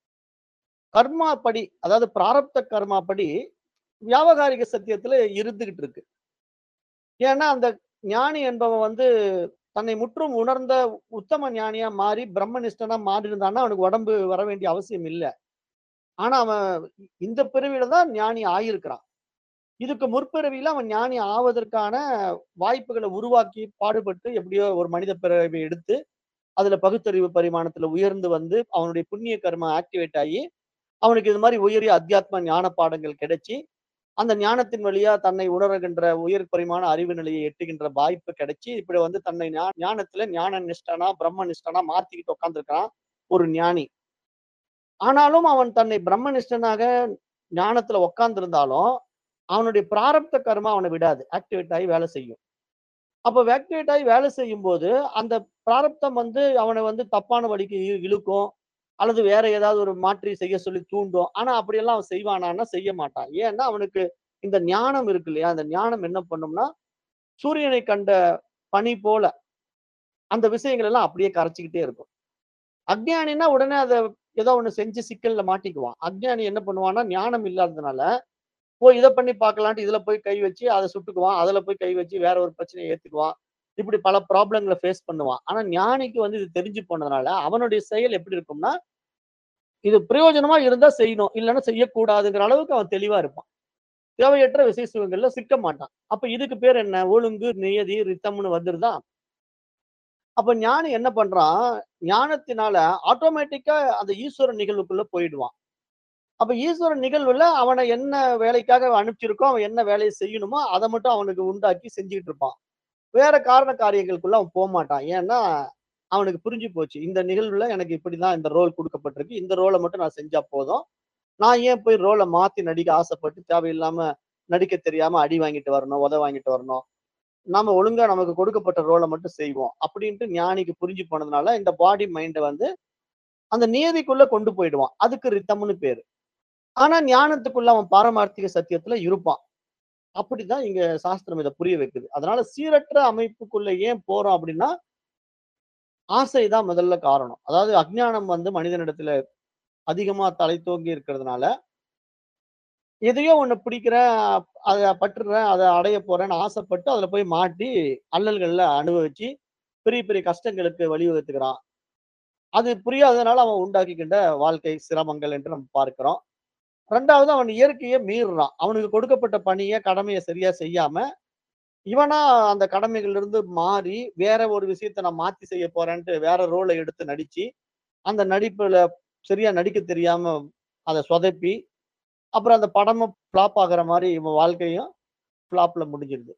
S1: கர்மா படி, அதாவது பிராரப்த கர்மா படி வியாவகாரிக சத்தியத்துல இருந்துகிட்டு இருக்கு. ஏன்னா, அந்த ஞானி என்பவன் வந்து தன்னை முற்றும் உணர்ந்த உத்தம ஞானியா மாறி பிரம்மனிஷ்டனா மாறியிருந்தான்னா, அவனுக்கு உடம்பு வர வேண்டிய அவசியம் இல்ல. ஆனா, அவன் இந்த பிறவியில தான் ஞானி ஆயிருக்கிறான். இதுக்கு முற்பிறவியில அவன் ஞானி ஆவதற்கான வாய்ப்புகள உருவாக்கி, பாடுபட்டு எப்படியோ ஒரு மனித பிறவி எடுத்து, அதுல பகுத்தறிவு பரிமாணத்துல உயர்ந்து வந்து, அவனுடைய புண்ணிய கர்மா ஆக்டிவேட் ஆயி, அவனுக்கு இது மாரி உயரிய அத்தியாத்ம ஞான பாடங்கள் கிடைச்சு, அந்த ஞானத்தின் வழியா தன்னை உணர்கின்ற உயர் பரிமாண அறிவு நிலையை எட்டுகின்ற வாய்ப்பு கிடைச்சு, இப்படி வந்து தன்னை ஞா ஞானத்துல ஞான நிஷ்டனா, பிரம்ம நிஷ்டனா மாத்திக்கிட்டு உட்கார்ந்திருக்கிறான் ஒரு ஞானி. ஆனாலும் அவன் தன்னை பிரம்மனிஷ்டனாக ஞானத்துல உட்கார்ந்திருந்தாலும், அவனுடைய பிராரப்த கர்மா அவன விடாது. ஆக்டிவேட் ஆயி வேலை செய்யும். அப்ப ஆக்டிவேட் ஆயி வேலை செய்யும்போது, அந்த பிராரப்தம் வந்து அவன வந்து தப்பான வழிக்கு இ இழுக்கும். அல்லது வேற ஏதாவது ஒரு மாற்றி செய்ய சொல்லி தூண்டும். ஆனா, அப்படியெல்லாம் அவன் செய்வானான்னா, செய்ய மாட்டான். ஏன்னா, அவனுக்கு இந்த ஞானம் இருக்கு இல்லையா? அந்த ஞானம் என்ன பண்ணும்னா, சூரியனை கண்ட பனி போல, அந்த விஷயங்கள் எல்லாம் அப்படியே கரைச்சுக்கிட்டே இருக்கும். அஞ்ஞானின்னா உடனே அத ஏதோ ஒண்ணு செஞ்சு சிக்கல்ல மாட்டிக்குவான். அஞ்ஞானி என்ன பண்ணுவான்னா, ஞானம் இல்லாததுனால, ஓ இத பண்ணி பார்க்கலான்ட்டு இதுல போய் கை வச்சு அத சுட்டுக்குவான். அதுல போய் கை வச்சு வேற ஒரு பிரச்சனைய ஏத்துக்குவான். இப்படி பல ப்ராப்ளங்கள ஃபேஸ் பண்ணுவான். ஆனா, ஞானிக்கு வந்து இது தெரிஞ்சு போனதுனால, அவனுடைய செயல் எப்படி இருக்கும்னா, இது பிரயோஜனமா இருந்தா செய்யணும். இல்லன்னா செய்யக்கூடாதுங்கிற அளவுக்கு அவன் தெளிவா இருப்பான். தேவையற்ற விசை சுகங்கள்ல சிக்க மாட்டான். அப்ப இதுக்கு பேர் என்ன? ஒழுங்கு, நியதி, ரித்தம்னு வந்துருதா? அப்ப ஞானி என்ன பண்றான்? ஞானத்தினால ஆட்டோமேட்டிக்கா அந்த ஈஸ்வர நிகழ்வுக்குள்ள போயிடுவான். அப்ப ஈஸ்வர நிகழ்வுல அவன என்ன வேலைக்காக அனுப்பிச்சிருக்கோ, அவன் என்ன வேலைய செய்யணுமோ, அத மட்டும் அவனுக்கு உண்டாக்கி செஞ்சுகிட்டு இருப்பான். வேற காரண காரியங்களுக்குள்ள அவன் போமாட்டான். ஏன்னா, அவனுக்கு புரிஞ்சு போச்சு. இந்த நிகழ்வுல எனக்கு இப்படிதான் இந்த ரோல் குடுக்கப்பட்டிருக்கு. இந்த ரோல மட்டும் நான் செஞ்சா போதும். நான் ஏன் போய் ரோலை மாத்தி நடிக்க ஆசைப்பட்டு தேவையில்லாம நடிக்க தெரியாம அடி வாங்கிட்டு வரணும் உத வாங்கிட்டு வரணும் நாம ஒழுங்கா நமக்கு கொடுக்கப்பட்ட ரோலை மட்டும் செய்வோம் அப்படின்ட்டு ஞானிக்கு புரிஞ்சு போனதுனால இந்த பாடி மைண்டை வந்து அந்த நியதிக்குள்ள கொண்டு போயிடுவான் அதுக்கு ரித்தம்னு பேரு ஆனா ஞானத்துக்குள்ள அவன் பாரமார்த்திக சத்தியத்துல இருப்பான் அப்படிதான் இங்க சாஸ்திரம் இதை புரிய வைக்குது அதனால சீரற்ற அமைப்புக்குள்ள ஏன் போறோம் அப்படின்னா ஆசைதான் முதல்ல காரணம் அதாவது அஜ்ஞானம் வந்து மனிதனிடத்துல அதிகமா தலை தோங்கி இருக்கிறதுனால எதையோ ஒண்ணு பிடிக்கிறேன் அதை பற்றுறேன் அதை அடைய போறேன்னு ஆசைப்பட்டு அதுல போய் மாட்டி அல்லல்கள்ல அனுபவிச்சு பெரிய பெரிய கஷ்டங்களுக்கு வழிவகுத்துக்கிறான் அது புரியாததுனால அவன் உண்டாக்கிக்கின்ற வாழ்க்கை சிரமங்கள் என்று நம்ம பார்க்கிறோம் ரெண்டாவது அவன் இயற்கையை மீறுறான் அவனுக்கு கொடுக்கப்பட்ட பணியை கடமையை சரியா செய்யாம இவனா அந்த கடமைகள்ல இருந்து மாறி வேற ஒரு விஷயத்த நான் மாத்தி செய்ய போறேன்ட்டு வேற ரோலை எடுத்து நடிச்சு அந்த நடிப்புல சரியா நடிக்க தெரியாம அதை சொதப்பி அப்புறம் அந்த படமும் ஃப்ளாப் ஆகுற மாதிரி இவன் வாழ்க்கையும் ஃப்ளாப்ல முடிஞ்சிருது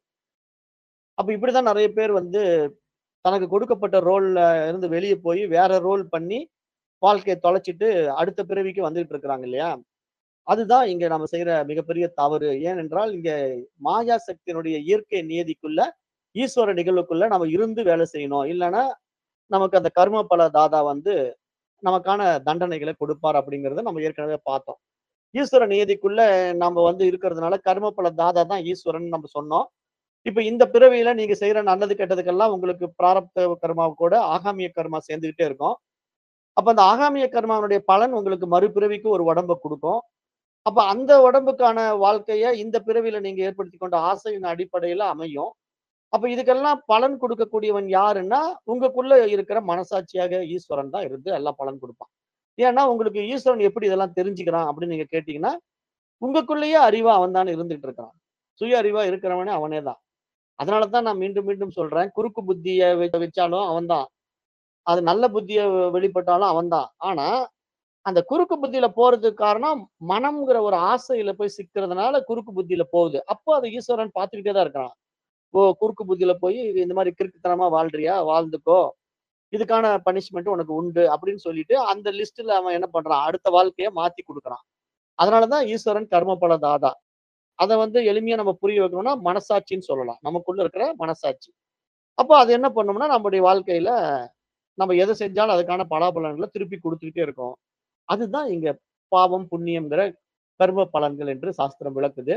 S1: அப்ப இப்படிதான் நிறைய பேர் வந்து தனக்கு கொடுக்கப்பட்ட ரோல்ல இருந்து வெளியே போய் வேற ரோல் பண்ணி வாழ்க்கையை தொலைச்சிட்டு அடுத்த பிறவிக்கு வந்துகிட்டு இருக்கிறாங்க இல்லையா அதுதான் இங்க நம்ம செய்யற மிகப்பெரிய தவறு ஏனென்றால் இங்க மாயா சக்தியினுடைய இயற்கை நியதிக்குள்ள ஈஸ்வர நிகழ்வுக்குள்ள நம்ம இருந்து வேலை செய்யணும் இல்லைன்னா நமக்கு அந்த கர்ம பல தாதா வந்து நமக்கான தண்டனைகளை கொடுப்பார் அப்படிங்கறத நம்ம ஏற்கனவே பார்த்தோம் ஈஸ்வர நியதிக்குள்ள நம்ம வந்து இருக்கிறதுனால கர்ம பல தாதா தான் ஈஸ்வரன் நம்ம சொன்னோம் இப்ப இந்த பிறவியில நீங்க செய்யற நல்லது கெட்டதுக்கெல்லாம் உங்களுக்கு பிராரப்த கர்மா கூட ஆகாமிய கர்மா சேர்ந்துகிட்டே இருக்கும் அப்ப அந்த ஆகாமிய கர்மாவுடைய பலன் உங்களுக்கு மறுபிறவிக்கு ஒரு உடம்ப கொடுக்கும் அப்ப அந்த உடம்புக்கான வாழ்க்கைய இந்த பிறவியில நீங்க ஏற்படுத்தி கொண்ட ஆசையின் அடிப்படையில அமையும் அப்ப இதுக்கெல்லாம் பலன் கொடுக்கக்கூடியவன் யாருன்னா உங்களுக்குள்ள இருக்கிற மனசாட்சியாக ஈஸ்வரன் தான் இருந்து எல்லாம் பலன் கொடுப்பான் ஏன்னா உங்களுக்கு ஈஸ்வரன் எப்படி இதெல்லாம் தெரிஞ்சுக்கிறான் அப்படின்னு நீங்க கேட்டீங்கன்னா உங்களுக்குள்ளேயே அறிவா அவன் தான் இருந்துட்டு இருக்கிறான் சுய அறிவா இருக்கிறவனே அவனே தான் அதனாலதான் நான் மீண்டும் மீண்டும் சொல்றேன் குறுக்கு புத்திய வ- வச்சாலும் அவன்தான் அது நல்ல புத்திய வெளிப்பட்டாலும் அவன்தான் ஆனா அந்த குறுக்கு புத்தியில போறதுக்கு காரணம் மனம்ங்கிற ஒரு ஆசையில போய் சிக்கிறதுனால குறுக்கு புத்தியில போகுது அப்போ அது ஈஸ்வரன் பார்த்துக்கிட்டே தான் இருக்கிறான் ஓ குறுக்கு புத்தியில போய் இந்த மாதிரி கிறுக்குத்தனமா வாழ்றியா வாழ்ந்துக்கோ இதுக்கான பனிஷ்மெண்ட் உனக்கு உண்டு அப்படின்னு சொல்லிட்டு அந்த லிஸ்ட்ல அவன் என்ன பண்றான் அடுத்த வாழ்க்கைய மாத்தி கொடுக்குறான் அதனாலதான் ஈஸ்வரன் கர்மபல தாதா அதை வந்து எளிமையா நம்ம புரிய வைக்கணும்னா மனசாட்சின்னு சொல்லலாம் நமக்குள்ள இருக்கிற மனசாட்சி அப்போ அது என்ன பண்ணும்னா நம்முடைய வாழ்க்கையில நம்ம எதை செஞ்சாலும் அதுக்கான பலாபலன்களை திருப்பி கொடுத்துக்கிட்டே இருக்கோம் அதுதான் இங்க பாவம் புண்ணியம்ங்கிற கர்ம பலன்கள் என்று சாஸ்திரம் விளக்குது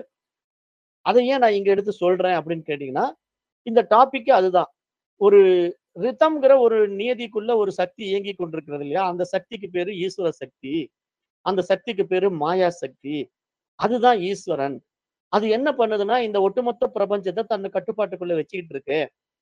S1: அதை ஏன் நான் இங்க எடுத்து சொல்றேன் அப்படின்னு கேட்டீங்கன்னா இந்த டாபிக் அதுதான் ஒரு ரிதம்ங்கிற ஒரு நியதிக்குள்ள ஒரு சக்தி இயங்கி கொண்டிருக்கிறது இல்லையா அந்த சக்திக்கு பேரு ஈஸ்வர சக்தி அந்த சக்திக்கு பேரு மாயா சக்தி அதுதான் ஈஸ்வரன் அது என்ன பண்ணுதுன்னா இந்த ஒட்டுமொத்த பிரபஞ்சத்தை தன்னை கட்டுப்பாட்டுக்குள்ள வச்சுக்கிட்டு இருக்கு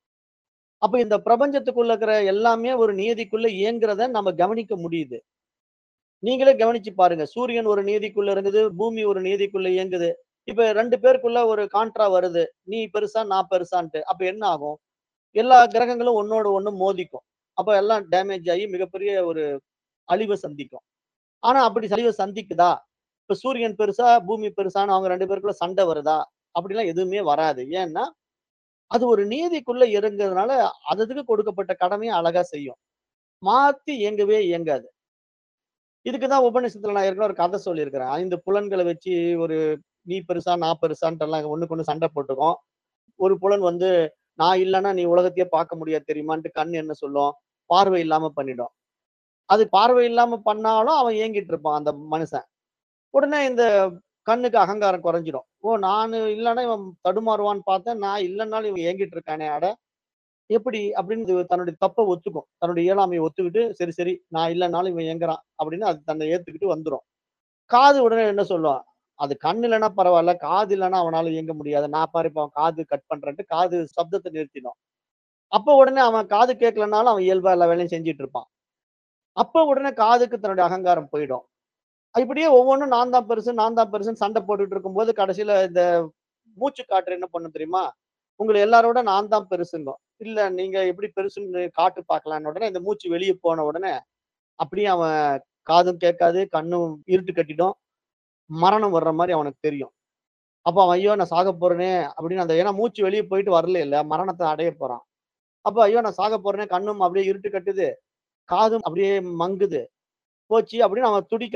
S1: அப்ப இந்த பிரபஞ்சத்துக்குள்ள இருக்கிற எல்லாமே ஒரு நியதிக்குள்ள இயங்குறத நம்ம கவனிக்க முடியுது நீங்களே கவனிச்சு பாருங்க சூரியன் ஒரு நீதிக்குள்ள இருக்குது பூமி ஒரு நீதிக்குள்ள இயங்குது இப்ப ரெண்டு பேருக்குள்ள ஒரு கான்ட்ரா வருது நீ பெருசா நான் பெருசான்ட்டு அப்ப என்ன ஆகும் எல்லா கிரகங்களும் ஒன்னோட ஒண்ணு மோதிக்கும் அப்ப எல்லாம் டேமேஜ் ஆகி மிகப்பெரிய ஒரு அழிவை சந்திக்கும் ஆனா அப்படி அழிவை சந்திக்குதா இப்ப சூரியன் பெருசா பூமி பெருசான்னு அவங்க ரெண்டு பேருக்குள்ள சண்டை வருதா அப்படிலாம் எதுவுமே வராது ஏன்னா அது ஒரு நீதிக்குள்ள இறங்குறதுனால அதுக்கு கொடுக்கப்பட்ட கடமையை அழகா செய்யும் மாத்தி இயங்கவே இயங்காது இதுக்குதான் உபநிஷத்துல நான் ஏற்கனவே ஒரு கதை சொல்லியிருக்கிறேன் ஐந்து புலன்களை வச்சு ஒரு நீ பெருசா நான் பெருசான்ட்டு எல்லாம் ஒண்ணுக்கு ஒண்ணு சண்டை போட்டுக்கும் ஒரு புலன் வந்து நான் இல்லைன்னா நீ உலகத்தையே பார்க்க முடியாது தெரியுமான்ட்டு கண் என்ன சொல்லும் பார்வை இல்லாம பண்ணிடும் அது பார்வை இல்லாம பண்ணாலும் அவன் ஏங்கிட்டு இருப்பான் அந்த மனுஷன் உடனே இந்த கண்ணுக்கு அகங்காரம் குறைஞ்சிடும் ஓ நான் இல்லைன்னா இவன் தடுமாறுவான்னு பார்த்தேன் நான் இல்லைன்னாலும் இவன் ஏங்கிட்டு இருக்கானே அட எப்படி அப்படின்னு இது தன்னுடைய தப்பை ஒத்துக்கும் தன்னுடைய இயலாமையை ஒத்துக்கிட்டு சரி சரி நான் இல்லைனாலும் இவன் எங்குறான் அப்படின்னு அது தன்னை ஏத்துக்கிட்டு வந்துடும் காது உடனே என்ன சொல்லும் அது கண் இல்லைன்னா பரவாயில்ல காது இல்லைன்னா அவனால இயங்க முடியாது நான் பாரு இப்ப அவன் காது கட் பண்றேன்ட்டு காது சப்தத்தை நிறுத்திடும் அப்ப உடனே அவன் காது கேட்கலனாலும் அவன் இயல்பா எல்லா வேலையும் செஞ்சுட்டு இருப்பான் அப்ப உடனே காதுக்கு தன்னுடைய அகங்காரம் போயிடும் இப்படியே ஒவ்வொன்றும் நான் தான் பெருசு நான் தான் பெருசுன்னு சண்டை போட்டுட்டு இருக்கும்போது கடைசியில இந்த மூச்சு காற்று என்ன பண்ணும் தெரியுமா உங்களை எல்லாரோட நான் தான் பெருசுங்க இல்ல நீங்க எப்படி பெருசுன்னு காட்டு பார்க்கலான்னு உடனே இந்த மூச்சு வெளியே போன உடனே அப்படியே அவன் காதும் கேட்காது கண்ணும் இருட்டு கட்டிடும் மரணம் வர்ற மாதிரி அவனுக்கு தெரியும் அப்போ அவன் ஐயோ நான் சாக போறேனே அப்படின்னு அந்த ஏன்னா மூச்சு வெளியே போயிட்டு வரல இல்ல மரணத்தை அடைய போறான் அப்போ ஐயோ நான் சாக போறேனே கண்ணும் அப்படியே இருட்டு கட்டுது காதும் அப்படியே மங்குது போச்சு அப்படின்னு அவன் துடிக்கிறான்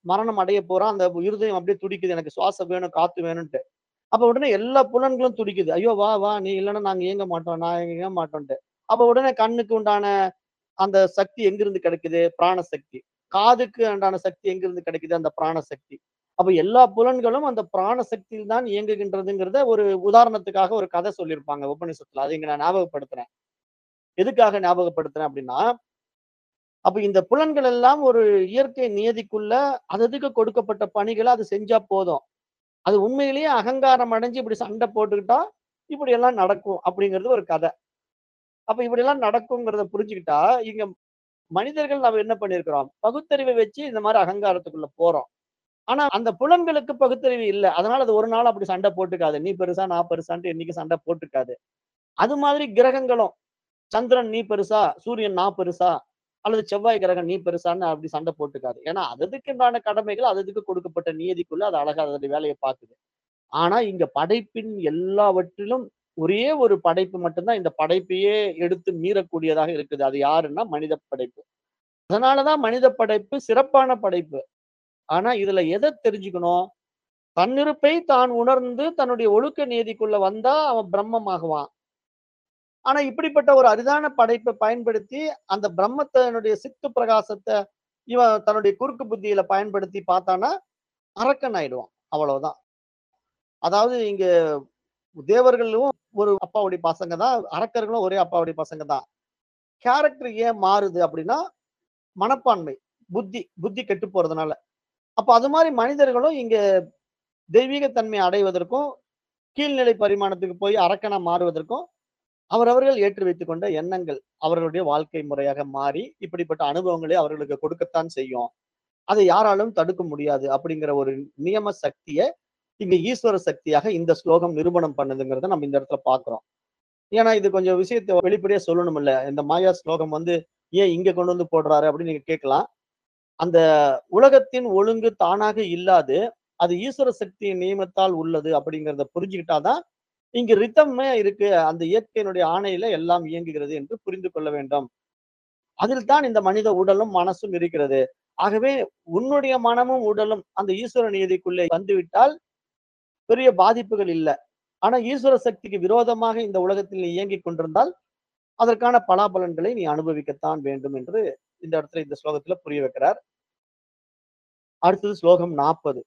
S1: மரணம் அடைய போறான் அந்த இருதயம் அப்படியே துடிக்குது எனக்கு சுவாசம் வேணும் காத்து வேணும்ட்டு அப்ப உடனே எல்லா புலன்களும் துடிக்குது ஐயோ வா வா நீ இல்லைன்னா நாங்க இயங்க மாட்டோம் நான் இயங்க மாட்டோம்ட்டு அப்ப உடனே கண்ணுக்கு உண்டான அந்த சக்தி எங்கிருந்து கிடைக்குது பிராண சக்தி காதுக்கு உண்டான சக்தி எங்கிருந்து கிடைக்குது அந்த பிராண சக்தி அப்ப எல்லா புலன்களும் அந்த பிராண சக்தியில் தான் இயங்குகின்றதுங்கிறத ஒரு உதாரணத்துக்காக ஒரு கதை சொல்லியிருப்பாங்க உபநிஷத்துல அதை இங்க நான் ஞாபகப்படுத்துறேன் எதுக்காக ஞாபகப்படுத்துறேன் அப்படின்னா அப்ப இந்த புலன்கள் எல்லாம் ஒரு இயற்கை நியதிக்குள்ள அததுக்கு கொடுக்கப்பட்ட பணிகளை அது செஞ்சா போதும் அது உண்மையிலேயே அகங்காரம் அடைஞ்சு இப்படி சண்டை போட்டுக்கிட்டா இப்படி எல்லாம் நடக்கும் அப்படிங்கிறது ஒரு கதை அப்ப இப்படி எல்லாம் நடக்குங்கிறத புரிஞ்சுக்கிட்டா இங்க மனிதர்கள் நம்ம என்ன பண்ணிருக்கிறோம் பகுத்தறிவை வச்சு இந்த மாதிரி அகங்காரத்துக்குள்ள போறோம் ஆனா அந்த புலன்களுக்கு பகுத்தறிவு இல்லை அதனால அது ஒரு நாள் அப்படி சண்டை போட்டுக்காது நீ பெருசா நான் பெருசான்ட்டு என்னைக்கு சண்டை போட்டுக்காது அது மாதிரி கிரகங்களும் சந்திரன் நீ பெருசா சூரியன் நான் பெருசா அல்லது செவ்வாய் கிரகம் நீ பெருசான்னு அப்படி சண்டை போட்டுக்காது ஏன்னா அதுக்குண்டான கடமைகள் அதுக்கு கொடுக்கப்பட்ட நியதிக்குள்ள அது அழகா அதோட வேலையை பார்க்குது ஆனா இங்க படைப்பின் எல்லாவற்றிலும் ஒரே ஒரு படைப்பு மட்டும்தான் இந்த படைப்பையே எடுத்து மீறக்கூடியதாக இருக்குது அது யாருன்னா மனித படைப்பு அதனாலதான் மனித படைப்பு சிறப்பான படைப்பு ஆனா இதுல எதை தெரிஞ்சுக்கணும் தன்னிருப்பை தான் உணர்ந்து தன்னுடைய ஒழுக்க நீதிக்குள்ள வந்தா அவன் பிரம்மமாகுவான் ஆனா இப்படிப்பட்ட ஒரு அரிதான படைப்பை பயன்படுத்தி அந்த பிரம்மத்தினுடைய சித்து பிரகாசத்தை இவன் தன்னுடைய குறுக்கு புத்தியில பயன்படுத்தி பார்த்தானா அரக்கன் ஆயிடுவான் அவ்வளவுதான் அதாவது இங்க தேவர்களும் ஒரு அப்பாவுடைய பசங்க தான் அரக்கர்களும் ஒரே அப்பாவுடைய பசங்க தான் கேரக்டர் ஏன் மாறுது அப்படின்னா மனப்பான்மை புத்தி புத்தி கெட்டு போறதுனால அப்ப அது மாதிரி மனிதர்களும் இங்க தெய்வீகத்தன்மை அடைவதற்கும் கீழ்நிலை பரிமாணத்துக்கு போய் அரக்கனா மாறுவதற்கும் அவரவர்கள் ஏற்றி வைத்துக் கொண்ட எண்ணங்கள் அவர்களுடைய வாழ்க்கை முறையாக மாறி இப்படிப்பட்ட அனுபவங்களை அவர்களுக்கு கொடுக்கத்தான் செய்யும் அதை யாராலும் தடுக்க முடியாது அப்படிங்கிற ஒரு நியம சக்தியை இங்க ஈஸ்வர சக்தியாக இந்த ஸ்லோகம் நிரூபணம் பண்ணுதுங்கிறத நம்ம இந்த இடத்துல பாக்குறோம் ஏன்னா இது கொஞ்சம் விஷயத்தை வெளிப்படையா சொல்லணும் இல்ல இந்த மாயா ஸ்லோகம் வந்து ஏன் இங்க கொண்டு வந்து போடுறாரு அப்படின்னு நீங்க கேட்கலாம் அந்த உலகத்தின் ஒழுங்கு தானாக இல்லாது அது ஈஸ்வர சக்தியின் நியமத்தால் உள்ளது அப்படிங்கிறத புரிஞ்சுக்கிட்டாதான் இங்கு ரித்தமே இருக்கு அந்த இயற்கையினுடைய ஆணையில எல்லாம் இயங்குகிறது என்று புரிந்து கொள்ள வேண்டும் அதில் தான் இந்த மனித உடலும் மனசும் இருக்கிறது ஆகவே உன்னுடைய மனமும் உடலும் அந்த ஈஸ்வர நியதிக்குள்ளே வந்துவிட்டால் பெரிய பாதிப்புகள் இல்லை ஆனா ஈஸ்வர சக்திக்கு விரோதமாக இந்த உலகத்தில் நீ இயங்கிக் கொண்டிருந்தால் அதற்கான பலாபலன்களை நீ அனுபவிக்கத்தான் வேண்டும் என்று இந்த இடத்துல இந்த ஸ்லோகத்துல புரிய வைக்கிறார் அடுத்தது ஸ்லோகம் நாற்பது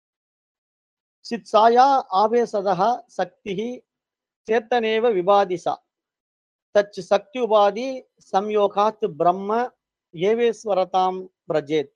S1: சித்சாயா ஆவேசதா சக்தி சேத்தனேவ விவாதிசா தச் சக்தி உபாதி சம்யோகாத் பிரம்ம ஏவேஸ்வரதாம் பிரஜேத்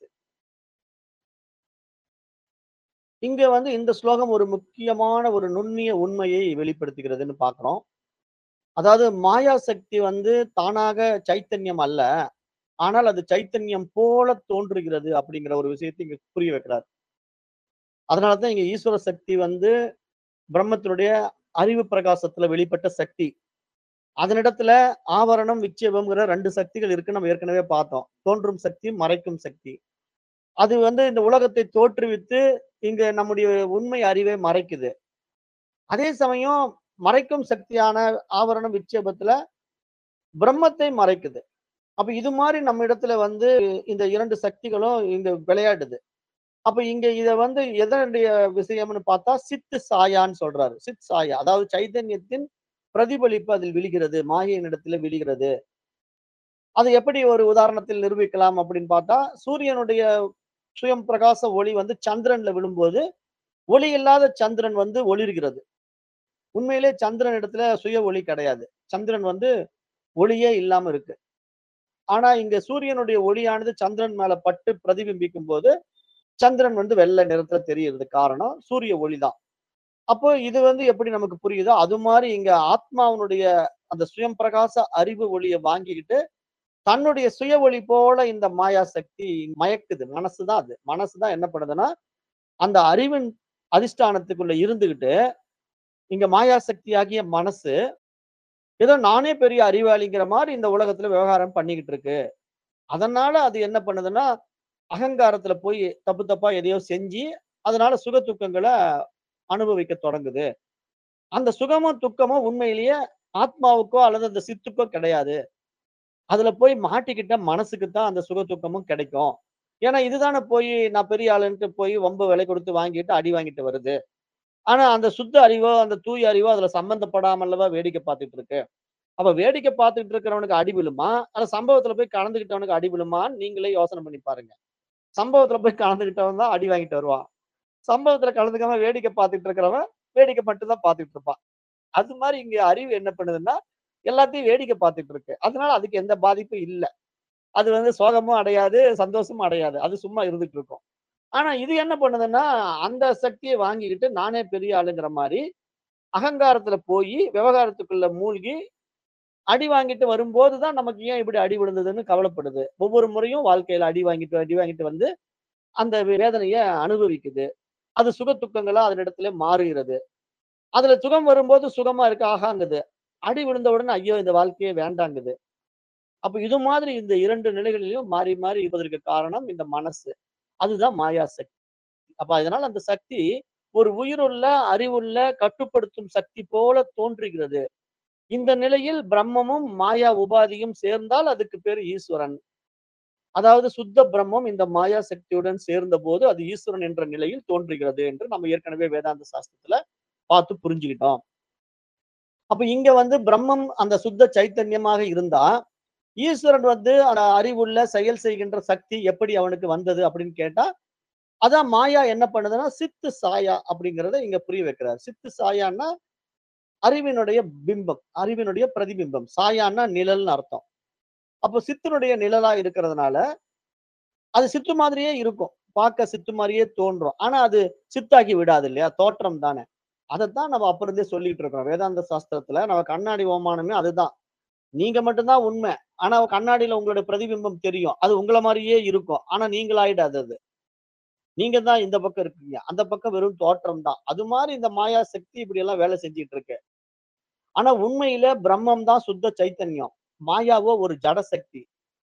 S1: இங்க வந்து இந்த ஸ்லோகம் ஒரு முக்கியமான ஒரு நுண்ணிய உண்மையை வெளிப்படுத்துகிறதுன்னு பார்க்கிறோம் அதாவது மாயா சக்தி வந்து தானாக சைத்தன்யம் அல்ல ஆனால் அது சைத்தன்யம் போல தோன்றுகிறது அப்படிங்கிற ஒரு விஷயத்தை இங்க புரிய வைக்கிறார் அதனாலதான் இங்க ஈஸ்வர சக்தி வந்து பிரம்மத்தினுடைய அறிவு பிரகாசத்துல வெளிப்பட்ட சக்தி அதனிடத்துல ஆவரணம் விட்சேபம்ங்கிற ரெண்டு சக்திகள் இருக்கு நம்ம ஏற்கனவே பார்த்தோம் தோன்றும் சக்தி மறைக்கும் சக்தி அது வந்து இந்த உலகத்தை தோற்றுவித்து இங்க நம்முடைய உண்மை அறிவை மறைக்குது அதே சமயம் மறைக்கும் சக்தியான ஆவரணம் விட்சேபத்துல பிரம்மத்தை மறைக்குது அப்ப இது மாதிரி நம்ம இடத்துல வந்து இந்த இரண்டு சக்திகளும் இங்க விளையாடுது அப்ப இங்க இத வந்து எதனுடைய விஷயம்னு பார்த்தா சித்து சாயான்னு சொல்றாரு சித் சாயா அதாவது சைதன்யத்தின் பிரதிபலிப்பு அதில் விழுகிறது மாயையின் இடத்துல விழுகிறது அதை எப்படி ஒரு உதாரணத்தில் நிரூபிக்கலாம் அப்படின்னு பார்த்தா சூரியனுடைய சுயம் பிரகாச ஒளி வந்து சந்திரன்ல விழும்போது ஒளி இல்லாத சந்திரன் வந்து ஒளிர்கிறது உண்மையிலே சந்திரன் இடத்துல சுய ஒளி கிடையாது சந்திரன் வந்து ஒளியே இல்லாம இருக்கு ஆனா இங்க சூரியனுடைய ஒளியானது சந்திரன் மேல பட்டு பிரதிபிம்பிக்கும் போது சந்திரன் வந்து வெள்ளை நிறத்துல தெரியுறது காரணம் சூரிய ஒளிதான் அப்போ இது வந்து எப்படி நமக்கு புரியுதோ அது மாதிரி இங்க ஆத்மாவனுடைய அந்த சுயம் பிரகாச அறிவு ஒளியை வாங்கிக்கிட்டு தன்னுடைய சுய ஒளி போல இந்த மாயா சக்தி மயக்குது மனசுதான் அது மனசுதான் என்ன பண்ணுதுன்னா அந்த அறிவின் அதிஷ்டானத்துக்குள்ள இருந்துகிட்டு இங்க மாயா சக்தி ஆகிய மனசு ஏதோ நானே பெரிய அறிவாளிங்கிற மாதிரி இந்த உலகத்துல விவகாரம் பண்ணிக்கிட்டு இருக்கு அதனால அது என்ன பண்ணுதுன்னா அகங்காரத்துல போய் தப்பு தப்பா எதையோ செஞ்சு அதனால சுக துக்கங்களை அனுபவிக்க தொடங்குது அந்த சுகமும் துக்கமும் உண்மையிலேயே ஆத்மாவுக்கோ அல்லது அந்த சித்துக்கோ கிடையாது அதுல போய் மாட்டிக்கிட்ட மனசுக்கு தான் அந்த சுக துக்கமும் கிடைக்கும் ஏன்னா இதுதானே போய் நான் பெரிய ஆளுன்ட்டு போய் வம்பு விலை கொடுத்து வாங்கிட்டு அடி வாங்கிட்டு வருது ஆனா அந்த சுத்த அறிவோ அந்த தூய அறிவோ அதுல சம்பந்தப்படாமல்லவா வேடிக்கை பார்த்துட்டு இருக்கு அப்ப வேடிக்கை பார்த்துட்டு இருக்கிறவனுக்கு அடி விழுமா அந்த சம்பவத்துல போய் கலந்துக்கிட்டவனுக்கு அடி விழுமான்னு நீங்களே யோசனை பண்ணி பாருங்க சம்பவத்துல போய் கலந்துக்கிட்டவன் தான் அடி வாங்கிட்டு வருவான் சம்பவத்துல கலந்துக்காம வேடிக்கை பார்த்துட்டு இருக்கிறவன் வேடிக்கை மட்டும் தான் பார்த்துட்டு இருப்பான் அது மாதிரி இங்க அறிவு என்ன பண்ணுதுன்னா எல்லாத்தையும் வேடிக்கை பார்த்துட்டு இருக்கு அதனால அதுக்கு எந்த பாதிப்பும் இல்லை அது வந்து சோகமும் அடையாது சந்தோஷமும் அடையாது அது சும்மா இருந்துட்டு இருக்கும் ஆனா இது என்ன பண்ணுதுன்னா அந்த சக்தியை வாங்கிக்கிட்டு நானே பெரிய ஆளுங்கிற மாதிரி அகங்காரத்துல போய் விவகாரத்துக்குள்ள மூழ்கி அடி வாங்கிட்டு வரும்போது தான் நமக்கு ஏன் இப்படி அடி விழுந்ததுன்னு கவலைப்படுது ஒவ்வொரு முறையும் வாழ்க்கையில அடி வாங்கிட்டு அடி வாங்கிட்டு வந்து அந்த வேதனையை அனுபவிக்குது அது சுக துக்கங்களா அதனிடத்துல மாறுகிறது அதுல சுகம் வரும்போது சுகமா இருக்க ஆகாங்குது அடி விழுந்த உடனே ஐயோ இந்த வாழ்க்கையே வேண்டாங்குது அப்ப இது மாதிரி இந்த இரண்டு நிலைகளிலும் மாறி மாறி இருப்பதற்கு காரணம் இந்த மனசு அதுதான் மாயா சக்தி அப்ப அதனால அந்த சக்தி ஒரு உயிருள்ள அறிவுள்ள கட்டுப்படுத்தும் சக்தி போல தோன்றுகிறது இந்த நிலையில் பிரம்மமும் மாயா உபாதியும் சேர்ந்தால் அதுக்கு பேர் ஈஸ்வரன் அதாவது சுத்த பிரம்மம் இந்த மாயா சக்தியுடன் சேர்ந்த போது அது ஈஸ்வரன் என்ற நிலையில் தோன்றுகிறது என்று நம்ம ஏற்கனவே வேதாந்த சாஸ்திரத்துல பார்த்து புரிஞ்சுக்கிட்டோம் அப்ப இங்க வந்து பிரம்மம் அந்த சுத்த சைத்தன்யமாக இருந்தா ஈஸ்வரன் வந்து அந்த அறிவுள்ள செயல் செய்கின்ற சக்தி எப்படி அவனுக்கு வந்தது அப்படின்னு கேட்டா அதான் மாயா என்ன பண்ணுதுன்னா சித்து சாயா அப்படிங்கறத இங்க புரிய வைக்கிறார் சித்து சாயான்னா அறிவினுடைய பிம்பம் அறிவினுடைய பிரதிபிம்பம் சாயான்னா நிழல்னு அர்த்தம் அப்போ சித்தனுடைய நிழலா இருக்கிறதுனால அது சித்து மாதிரியே இருக்கும் பார்க்க சித்து மாதிரியே தோன்றும் ஆனா அது சித்தாக்கி விடாது இல்லையா தோற்றம் தானே அதைத்தான் நம்ம அப்ப இருந்தே சொல்லிட்டு இருக்கோம் வேதாந்த சாஸ்திரத்துல நம்ம கண்ணாடி ஓமானமே அதுதான் நீங்க மட்டும்தான் உண்மை ஆனா கண்ணாடியில உங்களுடைய பிரதிபிம்பம் தெரியும் அது உங்களை மாதிரியே இருக்கும் ஆனா நீங்களாயிடாது அது நீங்க தான் இந்த பக்கம் இருக்கீங்க அந்த பக்கம் வெறும் தோற்றம் தான் அது மாதிரி இந்த மாயா சக்தி இப்படி எல்லாம் வேலை செஞ்சிட்டு இருக்கு ஆனா உண்மையில பிரம்மம் தான் சுத்த சைத்தன்யம் மாயாவோ ஒரு ஜட சக்தி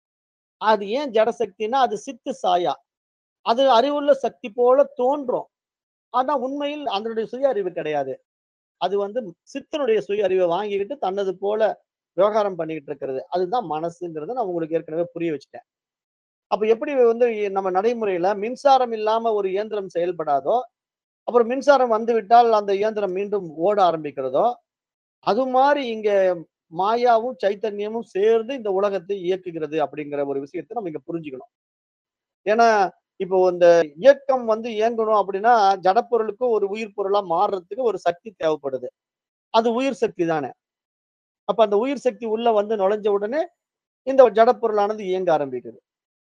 S1: அது ஏன் ஜட சக்தினா அது சித்து சாயா அது அறிவுள்ள சக்தி போல தோன்றும் ஆனா உண்மையில் அதனுடைய சுய அறிவு கிடையாது அது வந்து சித்தனுடைய சுய அறிவை வாங்கிக்கிட்டு தன்னது போல விவகாரம் பண்ணிக்கிட்டு இருக்கிறது அதுதான் மனசுங்கிறத நான் உங்களுக்கு ஏற்கனவே புரிய வச்சுட்டேன் அப்ப எப்படி வந்து நம்ம நடைமுறையில மின்சாரம் இல்லாம ஒரு இயந்திரம் செயல்படாதோ அப்புறம் மின்சாரம் வந்து விட்டால் அந்த இயந்திரம் மீண்டும் ஓட ஆரம்பிக்கிறதோ அது மாதிரி இங்க மாயாவும் சைத்தன்யமும் சேர்ந்து இந்த உலகத்தை இயக்குகிறது அப்படிங்கிற ஒரு விஷயத்தை நம்ம இங்க புரிஞ்சுக்கணும் ஏன்னா இப்போ இந்த இயக்கம் வந்து இயங்கணும் அப்படின்னா ஜடப்பொருளுக்கு ஒரு உயிர் பொருளா மாறுறதுக்கு ஒரு சக்தி தேவைப்படுது அது உயிர் சக்தி தானே அப்ப அந்த உயிர் சக்தி உள்ள வந்து நுழைஞ்ச உடனே இந்த ஜடப்பொருளானது இயங்க ஆரம்பிக்குது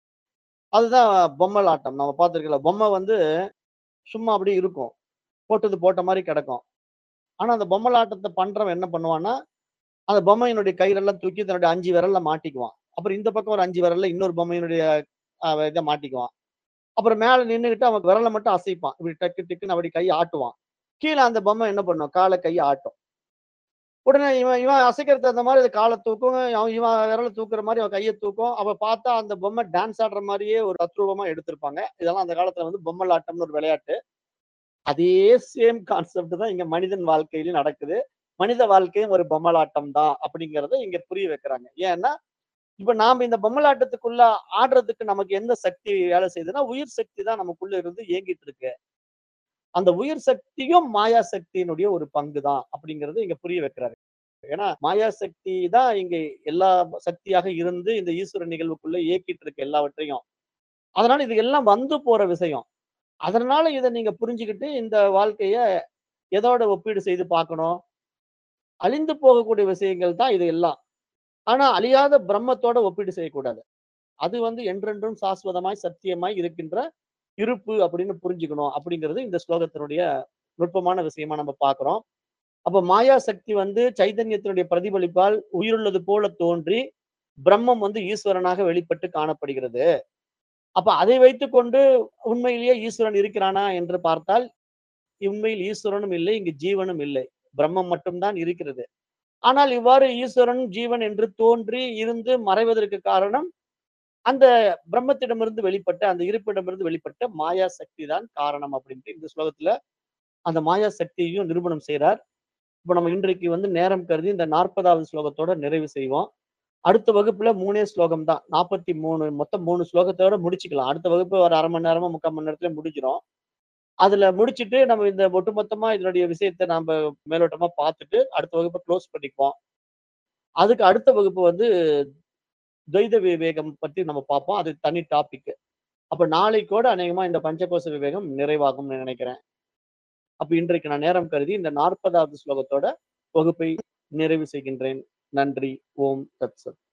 S1: அதுதான் பொம்மல் ஆட்டம் நம்ம பார்த்துருக்கல பொம்மை வந்து சும்மா அப்படி இருக்கும் போட்டது போட்ட மாதிரி கிடக்கும் ஆனா அந்த பொம்மல் ஆட்டத்தை பண்றவன் என்ன பண்ணுவான்னா அந்த பொம்மையினுடைய கையிலெல்லாம் தூக்கி தன்னுடைய அஞ்சு விரல்ல மாட்டிக்குவான் அப்புறம் இந்த பக்கம் ஒரு அஞ்சு விரல்ல இன்னொரு பொம்மையினுடைய அஹ், இதை மாட்டிக்குவான் அப்புறம் மேல நின்னுகிட்டு அவன் விரலை மட்டும் அசைப்பான் இப்படி டக்கு டக்குன்னு அப்படி கை ஆட்டுவான் கீழே அந்த பொம்மை என்ன பண்ணும் காலை கையை ஆட்டும் உடனே இவன் இவன் அசைக்கிறது தகுந்த மாதிரி அது காலை தூக்கும் அவன் இவன் விரலை தூக்குற மாதிரி அவன் கையை தூக்கும் அவ பார்த்தா அந்த பொம்மை டான்ஸ் ஆடுற மாதிரியே ஒரு தத்ரூபமா எடுத்திருப்பாங்க இதெல்லாம் அந்த காலத்துல வந்து பொம்மல் ஆட்டம்னு ஒரு விளையாட்டு அதே சேம் கான்செப்ட் தான் இங்க மனிதன் வாழ்க்கையிலும் நடக்குது மனித வாழ்க்கையும் ஒரு பொம்மலாட்டம் தான் அப்படிங்கறத இங்க புரிய வைக்கிறாங்க ஏன்னா இப்ப நாம இந்த பொம்மலாட்டத்துக்குள்ள ஆடுறதுக்கு நமக்கு எந்த சக்தி வேலை செய்யுதுன்னா உயிர் சக்தி தான் நமக்குள்ள இருந்து இயங்கிட்டு இருக்கு அந்த உயிர் சக்தியும் மாயா சக்தியினுடைய ஒரு பங்கு தான் அப்படிங்கறது இங்க புரிய வைக்கிறாரு ஏன்னா மாயா சக்தி தான் இங்க எல்லா சக்தியாக இருந்து இந்த ஈஸ்வர நிகழ்வுக்குள்ள இயக்கிட்டு இருக்கு எல்லாவற்றையும் அதனால இது எல்லாம் வந்து போற விஷயம் அதனால இதை நீங்க புரிஞ்சுக்கிட்டு இந்த வாழ்க்கைய எதோட ஒப்பீடு செய்து பார்க்கணும் அழிந்து போகக்கூடிய விஷயங்கள் தான் இது எல்லாம் ஆனா அழியாத பிரம்மத்தோட ஒப்பீடு செய்யக்கூடாது அது வந்து என்றென்றும் சாஸ்வதமாய் சத்தியமாய் இருக்கின்ற இருப்பு அப்படின்னு புரிஞ்சுக்கணும் அப்படிங்கிறது இந்த ஸ்லோகத்தினுடைய நுட்பமான விஷயமா நம்ம பார்க்கிறோம் அப்ப மாயா சக்தி வந்து சைதன்யத்தினுடைய பிரதிபலிப்பால் உயிருள்ளது போல தோன்றி பிரம்மம் வந்து ஈஸ்வரனாக வெளிப்பட்டு காணப்படுகிறது அப்ப அதை வைத்துக்கொண்டு உண்மையிலேயே ஈஸ்வரன் இருக்கிறானா என்று பார்த்தால் உண்மையில் ஈஸ்வரனும் இல்லை இங்கு ஜீவனும் இல்லை பிரம்மம் மட்டும்தான் இருக்கிறது ஆனால் இவ்வாறு ஈஸ்வரன் ஜீவன் என்று தோன்றி இருந்து மறைவதற்கு காரணம் அந்த பிரம்மத்திடமிருந்து வெளிப்பட்ட அந்த இருப்பிடமிருந்து வெளிப்பட்ட மாயா சக்தி தான் காரணம் அப்படின்ட்டு இந்த ஸ்லோகத்துல அந்த மாயா சக்தியையும் நிரூபணம் செய்றார் இப்போ நம்ம இன்றைக்கு வந்து நேரம் கருதி இந்த நாற்பதாவது ஸ்லோகத்தோட நிறைவு செய்வோம் அடுத்த வகுப்புல 3 ஸ்லோகம் தான். 43 மொத்தம் 3 ஸ்லோகத்தோட முடிச்சுக்கலாம். அடுத்த வகுப்பு ஒரு 1/2 மணி நேரமோ, 3/4 மணி நேரத்துல முடிஞ்சிரும். அதுல முடிச்சுட்டு நம்ம இந்த ஒட்டுமொத்தமா இதனுடைய விஷயத்த நாம மேலோட்டமா பார்த்துட்டு, அடுத்த வகுப்ப க்ளோஸ் பண்ணிக்குவோம். அதுக்கு அடுத்த வகுப்பு வந்து துவைத விவேகம் பத்தி நம்ம பார்ப்போம். அது தனி டாபிக். அப்ப நாளைக்கோட அநேகமா இந்த பஞ்சகோச விவேகம் நிறைவாகும்னு நினைக்கிறேன். அப்ப இன்றைக்கு நான் நேரம் கருதி இந்த 40வது ஸ்லோகத்தோட வகுப்பை நிறைவு செய்கின்றேன். நன்றி. ஓம் தத் சத்.